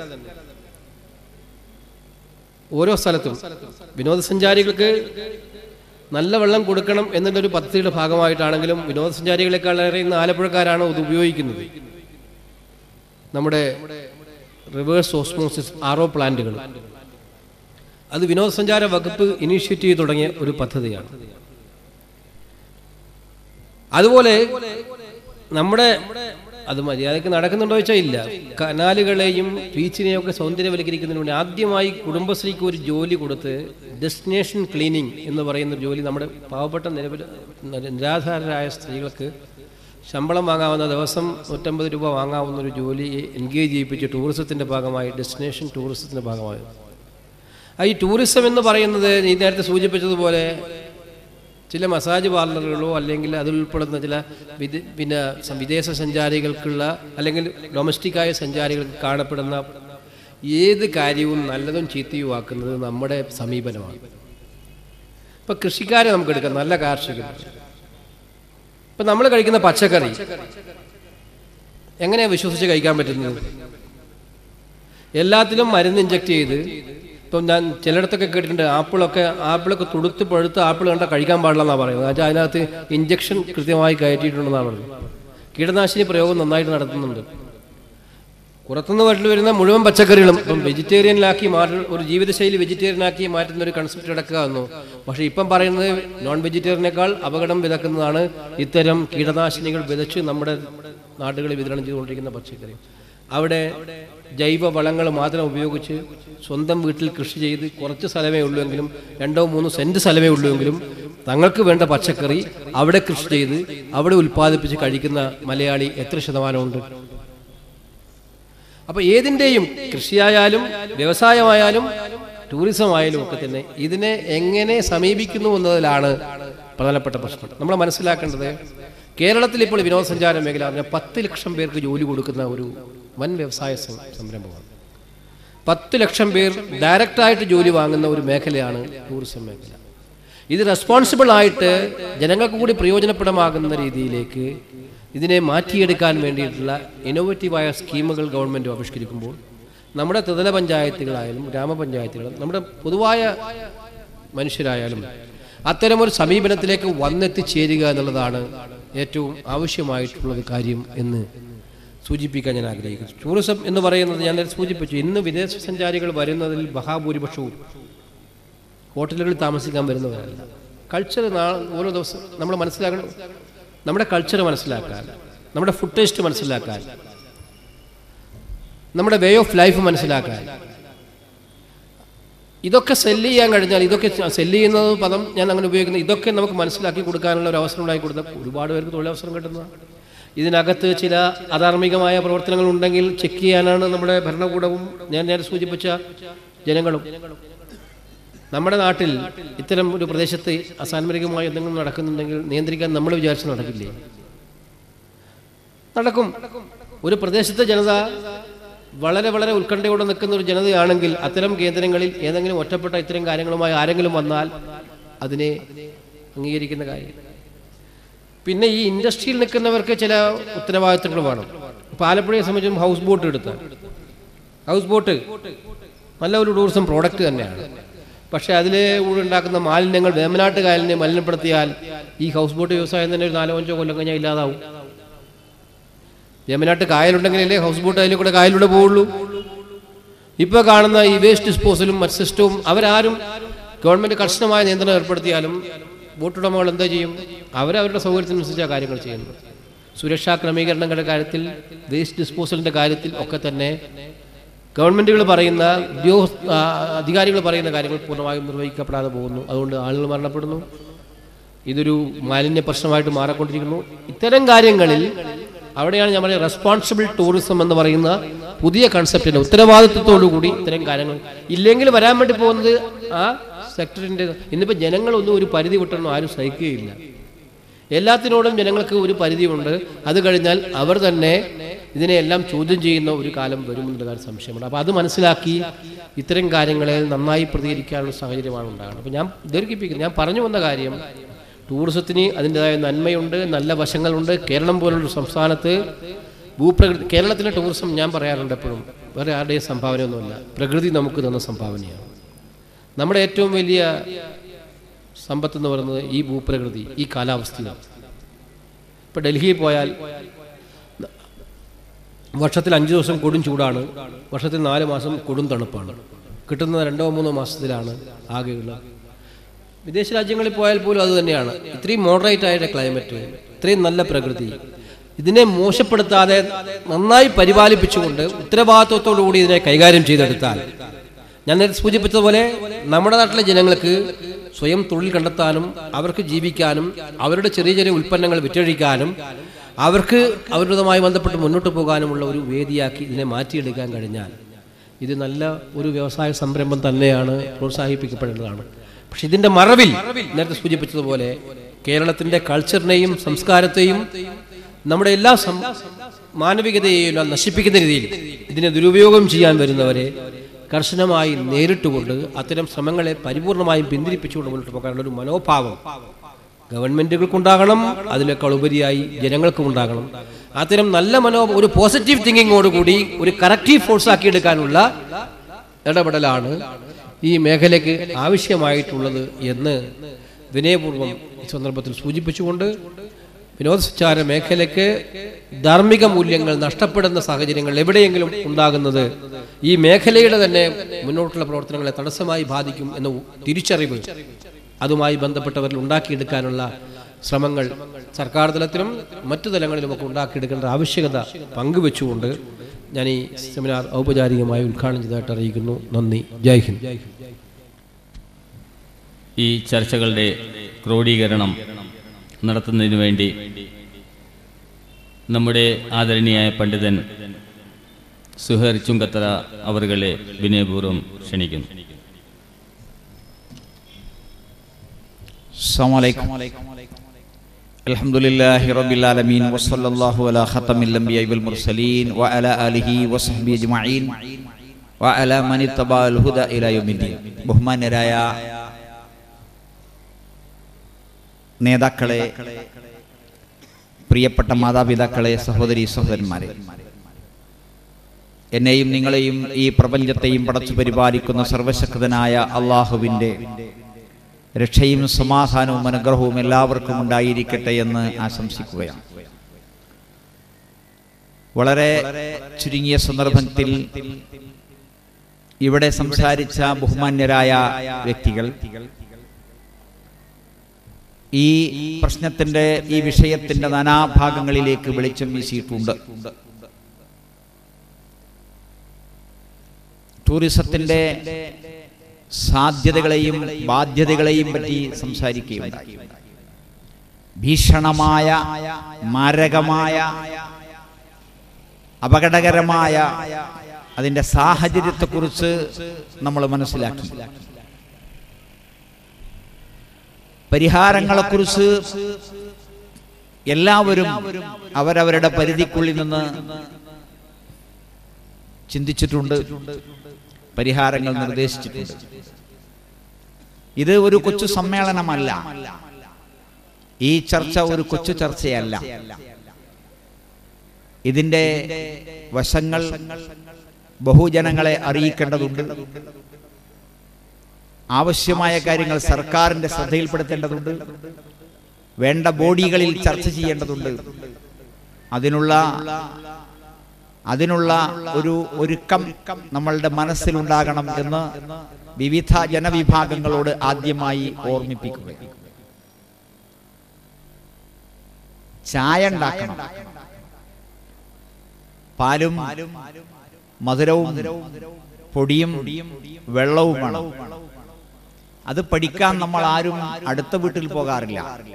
ഓരോ സ്ഥലത്തും വിനോദസഞ്ചാരികൾക്ക് നല്ല വെള്ളം കൊടുക്കണം എന്നുള്ള ഒരു പദ്ധതിയുടെ ഭാഗമായിട്ടാണെങ്കിലും വിനോദസഞ്ചാരികളെക്കാളേറെ ഇന്ന് ആലപ്പുഴക്കാരാണ് ഇത് ഉപയോഗിക്കുന്നത് നമ്മുടെ റിവേഴ്സ് ഓസ്മോസിസ് ആർ ഒ പ്ലാന്റുകൾ അത് വിനോദസഞ്ചാര വകുപ്പ് ഇനീഷ്യേറ്റ് ചെയ്ത് തുടങ്ങിയ ഒരു പദ്ധതിയാണ് അതുപോലെ നമ്മുടെ അത് മര്യാദയ്ക്ക് നടക്കുന്നുണ്ടോ വെച്ചാൽ ഇല്ല കനാലുകളെയും ബീച്ചിനെയും ഒക്കെ സൗന്ദര്യവൽക്കരിക്കുന്നതിന് വേണ്ടി ആദ്യമായി കുടുംബശ്രീക്ക് ഒരു ജോലി കൊടുത്ത് ഡെസ്റ്റിനേഷൻ ക്ലീനിങ് എന്ന് പറയുന്ന ഒരു ജോലി നമ്മുടെ പാവപ്പെട്ട നിരവധി നിരാധാരരായ സ്ത്രീകൾക്ക് ശമ്പളം വാങ്ങാവുന്ന ദിവസം നൂറ്റമ്പത് രൂപ വാങ്ങാവുന്ന ഒരു ജോലി എൻഗേജ് ചെയ്യിപ്പിച്ച് ടൂറിസത്തിൻ്റെ ഭാഗമായി ഡെസ്റ്റിനേഷൻ ടൂറിസത്തിൻ്റെ ഭാഗമായി ആ ഈ ടൂറിസം എന്ന് പറയുന്നത് നീ നേരത്തെ സൂചിപ്പിച്ചതുപോലെ ചില മസാജ് പാർലറുകളോ അല്ലെങ്കിൽ അതിലുൾപ്പെടുന്ന ചില വിദേ പിന്നെ സം- വിദേശ സഞ്ചാരികൾക്കുള്ള അല്ലെങ്കിൽ ഡൊമസ്റ്റിക്കായ സഞ്ചാരികൾക്ക് കാണപ്പെടുന്ന ഏത് കാര്യവും നല്ലതും ചീത്തയും ആക്കുന്നത് നമ്മുടെ സമീപനമാണ് ഇപ്പം കൃഷിക്കാരെ നമുക്ക് എടുക്കാം നല്ല കാർഷികർ ഇപ്പം നമ്മൾ കഴിക്കുന്ന പച്ചക്കറി എങ്ങനെയാണ് വിശ്വസിച്ച് കഴിക്കാൻ പറ്റുന്നത് എല്ലാത്തിലും മരുന്ന് ഇഞ്ചക്ട് ചെയ്ത് ഇപ്പം ഞാൻ ചിലയിടത്തൊക്കെ കേട്ടിട്ടുണ്ട് ആപ്പിളൊക്കെ ആപ്പിളൊക്കെ തുടുത്ത് പഴുത്ത് ആപ്പിൾ കണ്ടാൽ കഴിക്കാൻ പാടില്ലെന്നാണ് പറയുന്നത് എന്നുവെച്ചാൽ അതിനകത്ത് ഇഞ്ചക്ഷൻ കൃത്യമായി കയറ്റിയിട്ടുണ്ടെന്നാണ് പറയുന്നത് കീടനാശിനി പ്രയോഗം നന്നായിട്ട് നടത്തുന്നുണ്ട് പുറത്തുനിന്ന് വീട്ടിൽ വരുന്ന മുഴുവൻ പച്ചക്കറികളും ഇപ്പം വെജിറ്റേറിയനിലാക്കി മാറ്റി ഒരു ജീവിതശൈലി വെജിറ്റേറിയനാക്കി മാറ്റുന്ന ഒരു കൺസെപ്റ്റ് കിടക്കുക വന്നു പക്ഷേ ഇപ്പം പറയുന്നത് നോൺ വെജിറ്റേറിയനേക്കാൾ അപകടം വിതക്കുന്നതാണ് ഇത്തരം കീടനാശിനികൾ വിതച്ച് നമ്മുടെ നാടുകളിൽ വിതരണം ചെയ്തുകൊണ്ടിരിക്കുന്ന പച്ചക്കറി അവിടെ ജൈവ വളങ്ങൾ മാത്രം ഉപയോഗിച്ച് സ്വന്തം വീട്ടിൽ കൃഷി ചെയ്ത് കുറച്ച് സ്ഥലമേ ഉള്ളൂവെങ്കിലും രണ്ടോ മൂന്നോ സെന്റ് സ്ഥലമേ ഉള്ളൂവെങ്കിലും തങ്ങൾക്ക് വേണ്ട പച്ചക്കറി അവിടെ കൃഷി ചെയ്ത് അവിടെ ഉൽപ്പാദിപ്പിച്ച് കഴിക്കുന്ന മലയാളി എത്ര ശതമാനമുണ്ട് അപ്പോൾ ഏതിൻ്റെയും കൃഷിയായാലും വ്യവസായമായാലും ടൂറിസം ആയാലും ഒക്കെ തന്നെ ഇതിനെ എങ്ങനെ സമീപിക്കുന്നു എന്നതിലാണ് പ്രധാനപ്പെട്ട പ്രശ്നം നമ്മൾ മനസ്സിലാക്കേണ്ടത് കേരളത്തിൽ ഇപ്പോൾ വിനോദസഞ്ചാര മേഖല പറഞ്ഞാൽ പത്ത് ലക്ഷം പേർക്ക് ജോലി കൊടുക്കുന്ന ഒരു വൻ വ്യവസായ സം- സംരംഭമാണ് പത്ത് ലക്ഷം പേർ ഡയറക്റ്റായിട്ട് ജോലി വാങ്ങുന്ന ഒരു മേഖലയാണ് ടൂറിസം മേഖല ഇത് റെസ്പോൺസിബിൾ ആയിട്ട് ജനങ്ങൾക്ക് കൂടി പ്രയോജനപ്രദമാകുന്ന രീതിയിലേക്ക് ഇതിനെ മാറ്റിയെടുക്കാൻ വേണ്ടിയിട്ടുള്ള ഇന്നോവേറ്റീവായ സ്കീമുകൾ ഗവൺമെൻറ് ആവിഷ്കരിക്കുമ്പോൾ നമ്മുടെ ത്രിതല പഞ്ചായത്തുകളായാലും ഗ്രാമപഞ്ചായത്തുകളും നമ്മുടെ പൊതുവായ മനുഷ്യരായാലും അത്തരമൊരു സമീപനത്തിലേക്ക് വന്നെത്തിച്ചേരുക എന്നുള്ളതാണ് ഏറ്റവും ആവശ്യമായിട്ടുള്ള ഒരു കാര്യം എന്ന് സൂചിപ്പിക്കാൻ ഞാൻ ആഗ്രഹിക്കുന്നു ടൂറിസം എന്ന് പറയുന്നത് ഞാൻ നേരത്തെ സൂചിപ്പിച്ചു ഇന്ന് വിദേശ സഞ്ചാരികൾ വരുന്നതിൽ മഹാഭൂരിപക്ഷവും ഹോട്ടലുകളിൽ താമസിക്കാൻ വരുന്നവരല്ല കൾച്ചർ ഓരോ ദിവസം നമ്മൾ മനസ്സിലാക്കണം നമ്മുടെ കൾച്ചർ മനസ്സിലാക്കാൻ നമ്മുടെ ഫുഡ് ടേസ്റ്റ് മനസ്സിലാക്കാൻ നമ്മുടെ വേ ഓഫ് ലൈഫ് മനസ്സിലാക്കാൻ ഇതൊക്കെ സെല്ല് ചെയ്യാൻ കഴിഞ്ഞാൽ ഇതൊക്കെ സെല്ല് ചെയ്യുന്നത് പദം ഞാൻ അങ്ങനെ ഉപയോഗിക്കുന്നത് ഇതൊക്കെ നമുക്ക് മനസ്സിലാക്കി കൊടുക്കാനുള്ള ഒരു അവസരം ഉണ്ടാക്കി കൊടുത്താൽ ഒരുപാട് പേർക്ക് തൊഴിലവസരം കിട്ടുന്നതാണ് ഇതിനകത്ത് ചില അധാർമികമായ പ്രവർത്തനങ്ങൾ ഉണ്ടെങ്കിൽ ചെക്ക് ചെയ്യാനാണ് നമ്മുടെ ഭരണകൂടവും ഞാൻ നേരെ സൂചിപ്പിച്ച ജനങ്ങളും നമ്മുടെ നാട്ടിൽ ഇത്തരം ഒരു പ്രദേശത്ത് അസാൻമരികമായ എന്തെങ്കിലും നടക്കുന്നുണ്ടെങ്കിൽ നിയന്ത്രിക്കാൻ നമ്മൾ വിചാരിച്ച് നടക്കില്ലേ നടക്കും ഒരു പ്രദേശത്തെ ജനത വളരെ വളരെ ഉത്കണ്ഠയോടെ നിൽക്കുന്ന ഒരു ജനതയാണെങ്കിൽ അത്തരം കേന്ദ്രങ്ങളിൽ ഏതെങ്കിലും ഒറ്റപ്പെട്ട ഇത്തരം കാര്യങ്ങളുമായി ആരെങ്കിലും വന്നാൽ അതിനെ അംഗീകരിക്കുന്ന കാര്യം പിന്നെ ഈ ഇൻഡസ്ട്രിയിൽ നിൽക്കുന്നവർക്ക് ചില ഉത്തരവാദിത്തങ്ങൾ വേണം ഇപ്പം ആലപ്പുഴയെ സംബന്ധിച്ചും ഹൗസ് ബോട്ട് എടുത്താൽ ഹൗസ് ബോട്ട് നല്ല ഒരു ടൂറിസം പ്രോഡക്റ്റ് തന്നെയാണ് പക്ഷേ അതിൽ ഉണ്ടാക്കുന്ന മാലിന്യങ്ങൾ വേമനാട്ട് കായലിനെ മലിനപ്പെടുത്തിയാൽ ഈ ഹൗസ് ബോട്ട് വ്യവസായം തന്നെ ഒരു നാലോ അഞ്ചോ കൊല്ലം കഴിഞ്ഞാൽ ഇല്ലാതാവും വേമനാട്ട് കായലുണ്ടെങ്കിലല്ലേ ഹൗസ് ബോട്ട് അതിൽ കൂടെ കായലിലൂടെ പോവുള്ളൂ ഇപ്പോൾ കാണുന്ന ഈ വേസ്റ്റ് ഡിസ്പോസലും മറ്റ് സിസ്റ്റവും അവരാരും ഗവൺമെന്റ് കർശനമായ നിയന്ത്രണം ഏർപ്പെടുത്തിയാലും ബോട്ടുടമകൾ എന്താ ചെയ്യും അവരവരുടെ സൗകര്യത്തിനനുസരിച്ച് ആ കാര്യങ്ങൾ ചെയ്യുന്നു സുരക്ഷാ ക്രമീകരണങ്ങളുടെ കാര്യത്തിൽ വേസ്റ്റ് ഡിസ്പോസലിന്റെ കാര്യത്തിൽ ഒക്കെ തന്നെ ഗവൺമെന്റുകൾ പറയുന്ന ഉദ്യോഗ ആ, അധികാരികൾ പറയുന്ന കാര്യങ്ങൾ പൂർണ്ണമായും നിർവഹിക്കപ്പെടാതെ പോകുന്നു അതുകൊണ്ട് ആളുകൾ മരണപ്പെടുന്നു ഇതൊരു മാലിന്യ പ്രശ്നമായിട്ട് മാറിക്കൊണ്ടിരിക്കുന്നു ഇത്തരം കാര്യങ്ങളിൽ അവിടെയാണ് ഞാൻ പറയുന്നത് റെസ്പോൺസിബിൾ ടൂറിസം എന്ന് പറയുന്ന പുതിയ കൺസെപ്റ്റിന്റെ ഉത്തരവാദിത്വത്തോടു കൂടി ഇത്തരം കാര്യങ്ങൾ ഇല്ലെങ്കിൽ വരാൻ വേണ്ടി പോകുന്നത് ആ സെക്ടറിന്റെ ഇന്നിപ്പോൾ ജനങ്ങളൊന്നും ഒരു പരിധി വിട്ടൊന്നും ആരും സഹിക്കുകയില്ല എല്ലാത്തിനോടും ജനങ്ങൾക്ക് ഒരു പരിധിയുണ്ട് അത് കഴിഞ്ഞാൽ അവർ തന്നെ ഇതിനെയെല്ലാം ചോദ്യം ചെയ്യുന്ന ഒരു കാലം വരുമെന്നുള്ള കാര്യം സംശയമുണ്ട് അപ്പോൾ അത് മനസ്സിലാക്കി ഇത്തരം കാര്യങ്ങളെ നന്നായി പ്രതികരിക്കാനുള്ള സാഹചര്യമാണ് ഉണ്ടാകുന്നത് അപ്പോൾ ഞാൻ ദീർഘിപ്പിക്കുന്നത് ഞാൻ പറഞ്ഞു വന്ന കാര്യം ടൂറിസത്തിന് അതിൻ്റെതായ നന്മയുണ്ട് നല്ല വശങ്ങളുണ്ട് കേരളം പോലുള്ള സംസ്ഥാനത്ത് ഭൂപ്രകൃതി കേരളത്തിലെ ടൂറിസം ഞാൻ പറയാറുണ്ട് എപ്പോഴും വേറെ ആരുടെയും സംഭാവനയൊന്നുമല്ല പ്രകൃതി നമുക്ക് തന്ന സംഭാവനയാണ് നമ്മുടെ ഏറ്റവും വലിയ സമ്പത്ത് എന്ന് പറയുന്നത് ഈ ഭൂപ്രകൃതി ഈ കാലാവസ്ഥയാണ് ഇപ്പോൾ ഡൽഹിയിൽ പോയാൽ വർഷത്തിൽ അഞ്ച് ദിവസം കൊടും ചൂടാണ് വർഷത്തിൽ നാല് മാസം കൊടും തണുപ്പാണ് കിട്ടുന്ന രണ്ടോ മൂന്നോ മാസത്തിലാണ് ആകെയുള്ള വിദേശ രാജ്യങ്ങളിൽ പോയാൽ പോലും അത് തന്നെയാണ് ഇത്രയും മോഡറേറ്റ് ആയ ക്ലൈമറ്റ് ഇത്രയും നല്ല പ്രകൃതി ഇതിനെ മോശപ്പെടുത്താതെ നന്നായി പരിപാലിപ്പിച്ചുകൊണ്ട് ഉത്തരവാദിത്വത്തോടു കൂടി ഇതിനെ കൈകാര്യം ചെയ്തെടുത്താൽ ഞാൻ നേരത്തെ സൂചിപ്പിച്ചതുപോലെ നമ്മുടെ നാട്ടിലെ ജനങ്ങൾക്ക് സ്വയം തൊഴിൽ കണ്ടെത്താനും അവർക്ക് ജീവിക്കാനും അവരുടെ ചെറിയ ചെറിയ ഉൽപ്പന്നങ്ങൾ വിറ്റഴിക്കാനും അവർക്ക് അവരുമായി ബന്ധപ്പെട്ട് മുന്നോട്ട് പോകാനുമുള്ള ഒരു വേദിയാക്കി ഇതിനെ മാറ്റിയെടുക്കാൻ കഴിഞ്ഞാൽ ഇത് നല്ല ഒരു വ്യവസായ സംരംഭം തന്നെയാണ് പ്രോത്സാഹിപ്പിക്കപ്പെടേണ്ടതാണ് പക്ഷെ ഇതിന്റെ മറവിൽ നേരത്തെ സൂചിപ്പിച്ചതുപോലെ കേരളത്തിന്റെ കൾച്ചറിനെയും സംസ്കാരത്തെയും നമ്മുടെ എല്ലാ സം- മാനവികതയെയും എല്ലാം നശിപ്പിക്കുന്ന രീതിയിൽ ഇതിനെ ദുരുപയോഗം ചെയ്യാൻ വരുന്നവരെ കർശനമായി നേരിട്ടുകൊണ്ട് അത്തരം ശ്രമങ്ങളെ പരിപൂർണമായും പിന്തിരിപ്പിച്ചുകൊണ്ട് മുന്നോട്ട് പോകാനുള്ള ഒരു മനോഭാവം ഗവൺമെന്റുകൾക്കുണ്ടാകണം അതിനേക്കാൾ ഉപരിയായി ജനങ്ങൾക്കും ഉണ്ടാകണം അത്തരം നല്ല മനോ ഒരു പോസിറ്റീവ് തിങ്കിങ്ങോടുകൂടി ഒരു കറക്റ്റീവ് ഫോഴ്സ് ആക്കി എടുക്കാനുള്ള ഇടപെടലാണ് ഈ മേഖലയ്ക്ക് ആവശ്യമായിട്ടുള്ളത് എന്ന് വിനയപൂർവ്വം ഈ സന്ദർഭത്തിൽ സൂചിപ്പിച്ചുകൊണ്ട് വിനോദസഞ്ചാര മേഖലയ്ക്ക് ധാർമ്മിക മൂല്യങ്ങൾ നഷ്ടപ്പെടുന്ന സാഹചര്യങ്ങൾ എവിടെയെങ്കിലും ഉണ്ടാകുന്നത് ഈ മേഖലയുടെ തന്നെ മുന്നോട്ടുള്ള പ്രവർത്തനങ്ങളെ തടസ്സമായി ബാധിക്കും എന്ന തിരിച്ചറിവ് അതുമായി ബന്ധപ്പെട്ടവരിൽ ഉണ്ടാക്കിയെടുക്കാനുള്ള ശ്രമങ്ങൾ സർക്കാർ തലത്തിലും മറ്റു തലങ്ങളിലുമൊക്കെ ഉണ്ടാക്കിയെടുക്കേണ്ട ആവശ്യകത പങ്കുവെച്ചുകൊണ്ട് ഞാൻ ഈ സെമിനാർ ഔപചാരികമായി ഉദ്ഘാടനം ചെയ്തതായിട്ട് അറിയിക്കുന്നു നന്ദി ജയ് ഹിന്ദ് ഈ ചർച്ചകളുടെ ക്രോഡീകരണം നടത്തുന്നതിനു വേണ്ടി നമ്മുടെ ആദരണീയായ പണ്ഡിതൻ സുഹർ ചുങ്കത്തറ അവറുകളെ വിനയപൂർവ്വം ക്ഷണിക്കുന്നു السلام عليكم الحمد لله رب العالمين وصلى الله على ختم الانبياء والمرسلين وعلى اله وصحبه اجمعين وعلى من اتبع الهدى الى يوم الدين ബഹുമാന്യരായ നേതാക്കളെ പ്രിയപ്പെട്ട മാതാപിതാക്കളെ സഹോദരി സഹോദരന്മാരെ എന്നെയും നിങ്ങളെയും ഈ പ്രപഞ്ചത്തെയും പടച്ചു പരിപാലിക്കുന്ന സർവശക്തനായ അള്ളാഹുവിൻ്റെ രക്ഷയും സമാധാനവും അനുഗ്രഹവും എല്ലാവർക്കും ഉണ്ടായിരിക്കട്ടെ എന്ന് ആശംസിക്കുകയാണ് വളരെ ചുരുങ്ങിയ സന്ദർഭത്തിൽ ഇവിടെ സംസാരിച്ച ബഹുമാന്യരായ വ്യക്തികൾ ഈ പ്രശ്നത്തിന്റെ ഈ വിഷയത്തിന്റെ നാനാഭാഗങ്ങളിലേക്ക് വെളിച്ചം വീശിയിട്ടുണ്ട് ടൂറിസത്തിന്റെ സാധ്യതകളെയും ബാധ്യതകളെയും പറ്റി സംസാരിക്കുകയുണ്ടായി ഭീഷണമായ മാരകമായ അപകടകരമായ അതിന്റെ സാഹചര്യത്തെക്കുറിച്ച് നമ്മൾ മനസ്സിലാക്കി പരിഹാരങ്ങളെക്കുറിച്ച് എല്ലാവരും അവരവരുടെ പരിധിക്കുള്ളിൽ നിന്ന് ചിന്തിച്ചിട്ടുണ്ട് പരിഹാരങ്ങൾ നിർദ്ദേശിച്ചിട്ടുണ്ട് ഇത് ഒരു കൊച്ചു സമ്മേളനമല്ല ഈ ചർച്ച ഒരു കൊച്ചു ചർച്ചയല്ല ഇതിന്റെ വശങ്ങൾ ബഹുജനങ്ങളെ അറിയിക്കേണ്ടതുണ്ട് ആവശ്യമായ കാര്യങ്ങൾ സർക്കാരിന്റെ ശ്രദ്ധയിൽപ്പെടുത്തേണ്ടതുണ്ട് വേണ്ട ബോഡികളിൽ ചർച്ച ചെയ്യേണ്ടതുണ്ട് അതിനുള്ള അതിനുള്ള ഒരു ഒരുക്കം നമ്മളുടെ മനസ്സിലുണ്ടാകണം എന്ന് വിവിധ ജനവിഭാഗങ്ങളോട് ആദ്യമായി ഓർമ്മിപ്പിക്കുക ചായ ഉണ്ടാക്കണം പാലും മധുരവും പൊടിയും വെള്ളവും വേണം അത് പഠിക്കാൻ നമ്മൾ ആരും അടുത്ത വീട്ടിൽ പോകാറില്ല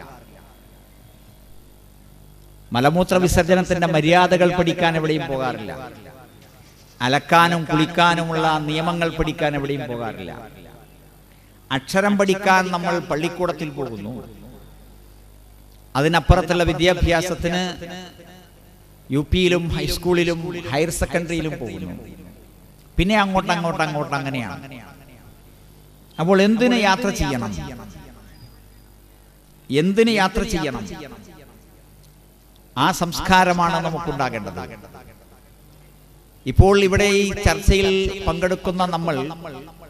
മലമൂത്ര വിസർജനത്തിന്റെ മര്യാദകൾ പഠിക്കാൻ എവിടെയും പോകാറില്ല അലക്കാനും കുളിക്കാനുമുള്ള നിയമങ്ങൾ പഠിക്കാൻ എവിടെയും പോകാറില്ല അക്ഷരം പഠിക്കാൻ നമ്മൾ പള്ളിക്കൂടത്തിൽ പോകുന്നു അതിനപ്പുറത്തുള്ള വിദ്യാഭ്യാസത്തിന് യു പിയിലും ഹൈസ്കൂളിലും ഹയർ സെക്കൻഡറിയിലും പോകുന്നു പിന്നെ അങ്ങോട്ട് അങ്ങോട്ട് അങ്ങോട്ട് അങ്ങനെയാണ് അപ്പോൾ എന്തിന് യാത്ര ചെയ്യണം എന്തിന് യാത്ര ചെയ്യണം ആ സംസ്കാരമാണ് നമുക്കുണ്ടാകേണ്ടത് ഇപ്പോൾ ഇവിടെ ഈ ചർച്ചയിൽ പങ്കെടുക്കുന്ന നമ്മൾ